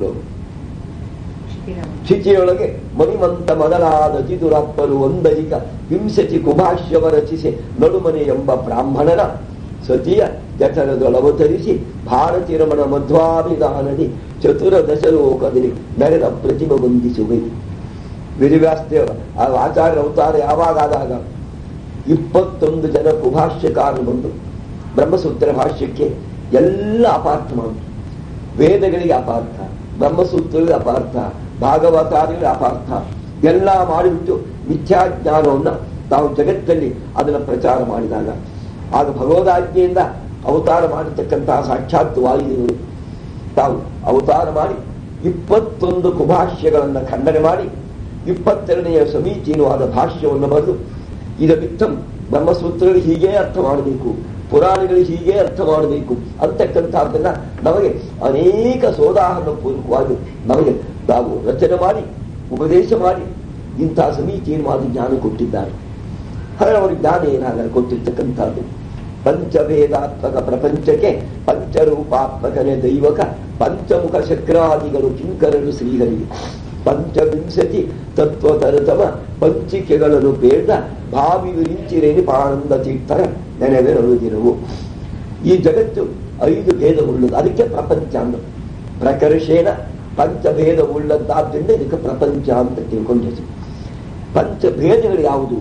A: ಶಿಚಿಯೊಳಗೆ ಮಣಿಮಂತ ಮೊದಲಾದ ಚಿದುರಾತ್ಮರು ಒಂದಧಿಕ ವಿಂಶತಿ ಕುಭಾಷ್ಯವ ರಚಿಸಿ ನಡುಮನೆ ಎಂಬ ಬ್ರಾಹ್ಮಣನ ಸತಿಯ ಜಠರದೊಳವತರಿಸಿ ಭಾರತಿರಮಣ ಮಧ್ವಾಭಿಧಾನದಿ ಚತುರ ದಶಲೋಕದಲ್ಲಿ ನಡೆದ ಪ್ರತಿಭೆ ಬಂಧಿಸುವೆ ವಿರಿವ್ಯಾಸದೇವ ಆ ಆಚಾರ್ಯ ಅವತಾರ ಯಾವಾಗ ಆದಾಗ ಇಪ್ಪತ್ತೊಂದು ಜನ ಕುಭಾಷ್ಯಕಾರರು ಬಂದು ಬ್ರಹ್ಮಸೂತ್ರ ಭಾಷ್ಯಕ್ಕೆ ಎಲ್ಲ ಅಪಾರ್ಥ ಮಾಡಿದ್ರು ವೇದಗಳಿಗೆ ಅಪಾರ್ಥ ಬ್ರಹ್ಮಸೂತ್ರಗಳಿಗೆ ಅಪಾರ್ಥ ಭಾಗವತಾದಿಗಳಿಗೆ ಅಪಾರ್ಥ ಎಲ್ಲ ಮಾಡಿಬಿಟ್ಟು ಮಿಥ್ಯಾಜ್ಞಾನವನ್ನ ತಾವು ಜಗತ್ತಲ್ಲಿ ಅದನ್ನು ಪ್ರಚಾರ ಮಾಡಿದಾಗ ಆಗ ಭಗವದಾಜ್ಞೆಯಿಂದ ಅವತಾರ ಮಾಡಿರ್ತಕ್ಕಂತಹ ಸಾಕ್ಷಾತ್ ವಾಯುದೇವರು ತಾವು ಅವತಾರ ಮಾಡಿ ಇಪ್ಪತ್ತೊಂದು ಕುಭಾಷ್ಯಗಳನ್ನು ಖಂಡನೆ ಮಾಡಿ ಇಪ್ಪತ್ತೆರಡನೆಯ ಸಮೀಚೀನವಾದ ಭಾಷ್ಯವನ್ನು ಬರೆದು ಇದಕ್ಕಿತ್ತಂ ಬ್ರಹ್ಮಸೂತ್ರಗಳು ಹೀಗೆ ಅರ್ಥ ಮಾಡಬೇಕು ಪುರಾಣಗಳು ಹೀಗೆ ಅರ್ಥ ಮಾಡಬೇಕು ಅಂತಕ್ಕಂಥದ್ದನ್ನ ನಮಗೆ ಅನೇಕ ಸೋದಾಹರಣ ಪೂರ್ವಕವಾಗಿ ನಮಗೆ ತಾವು ರಚನೆ ಮಾಡಿ ಉಪದೇಶ ಮಾಡಿ ಇಂತಹ ಸಮೀಚೀನವಾದ ಜ್ಞಾನ ಕೊಟ್ಟಿದ್ದಾರೆ ಹಾಗೆ ಅವರ ಜ್ಞಾನ ಏನಾಗಲ್ಲ ಕೊಟ್ಟಿರ್ತಕ್ಕಂಥದ್ದು ಪಂಚಭೇದಾತ್ಮಕ ಪ್ರಪಂಚಕ್ಕೆ ಪಂಚರೂಪಾತ್ಮಕನೇ ದೈವಕ ಪಂಚಮುಖ ಚಕ್ರಾದಿಗಳು ಕಿಂಕರರು ಶ್ರೀಹರಿಗೆ ಪಂಚವಿಂಶತಿ ತತ್ವತರತಮ ಪಂಚಿಕೆಗಳನ್ನು ಬೇಡ ಭಾವಿ ವಿರಿಂಚಿರೇನಿ ಪಾನಂದ ತೀರ್ಥರ ನೆನೆವೆರಳುದಿರುವು ಈ ಜಗತ್ತು ಐದು ಭೇದವುಳ್ಳದು ಅದಕ್ಕೆ ಪ್ರಪಂಚ ಅಂದ ಪ್ರಕರ್ಷೇಣ ಪಂಚಭೇದ ಉಳ್ಳದ್ದಾದ್ದರಿಂದ ಇದಕ್ಕೆ ಪ್ರಪಂಚ ಅಂತ ತಿಳ್ಕೊಂಡು ಹೆಸರು ಪಂಚಭೇದಗಳು ಯಾವುದು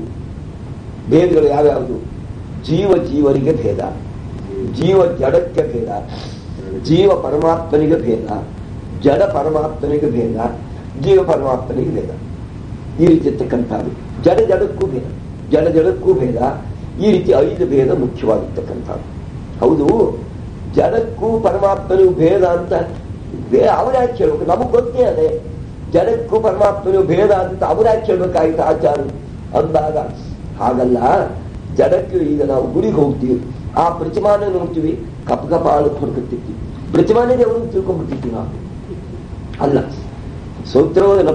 A: ಭೇದಗಳು ಯಾವ್ಯಾವುದು ಜೀವ ಜೀವರಿಗೆ ಭೇದ ಜೀವ ಜಡಕ್ಕೆ ಭೇದ ಜೀವ ಪರಮಾತ್ಮನಿಗೆ ಭೇದ ಜಡ ಪರಮಾತ್ಮನಿಗೆ ಭೇದ ಜೀವ ಪರಮಾತ್ಮನಿಗೆ ಭೇದ ಈ ರೀತಿ ಇರ್ತಕ್ಕಂಥದ್ದು ಜಡ ಜಡಕ್ಕೂ ಭೇದ ಜಡ ಜಡಕ್ಕೂ ಭೇದ ಈ ರೀತಿ ಐದು ಭೇದ ಮುಖ್ಯವಾಗಿರ್ತಕ್ಕಂಥದ್ದು ಹೌದು ಜಡಕ್ಕೂ ಪರಮಾತ್ಮನಿಗೂ ಭೇದ ಅಂತ ಬೇ- ಅವ್ರ್ಯಾಕೆ ಹೇಳ್ಬೇಕು ನಮಗ್ ಗೊತ್ತೇ ಅದೇ ಜಡಕ್ಕೂ ಪರಮಾತ್ಮನಿಗೂ ಭೇದ ಅಂತ ಅವ್ರ್ಯಾಕೆ ಹೇಳ್ಬೇಕಾಗಿತ್ತು ಆಚಾರ ಅಂದಾಗ ಹಾಗಲ್ಲ ಜಡಕ್ಕೆ ಈಗ ನಾವು ಗುಡಿಗೆ ಹೋಗ್ತೀವಿ ಆ ಪ್ರತಿಮಾನ ನೋಡ್ತೀವಿ ಕಪ ಕಪ ಆಳಕ್ಕೆ ಹೊರಕತ್ತಿರ್ತೀವಿ ಪ್ರತಿಮಾನೇ ದೇವರನ್ನು ತಿಳ್ಕೊಂಡ್ಬಿಟ್ಟಿರ್ತೀವಿ ನಾವು ಅಲ್ಲ ಸೂತ್ರವನ್ನು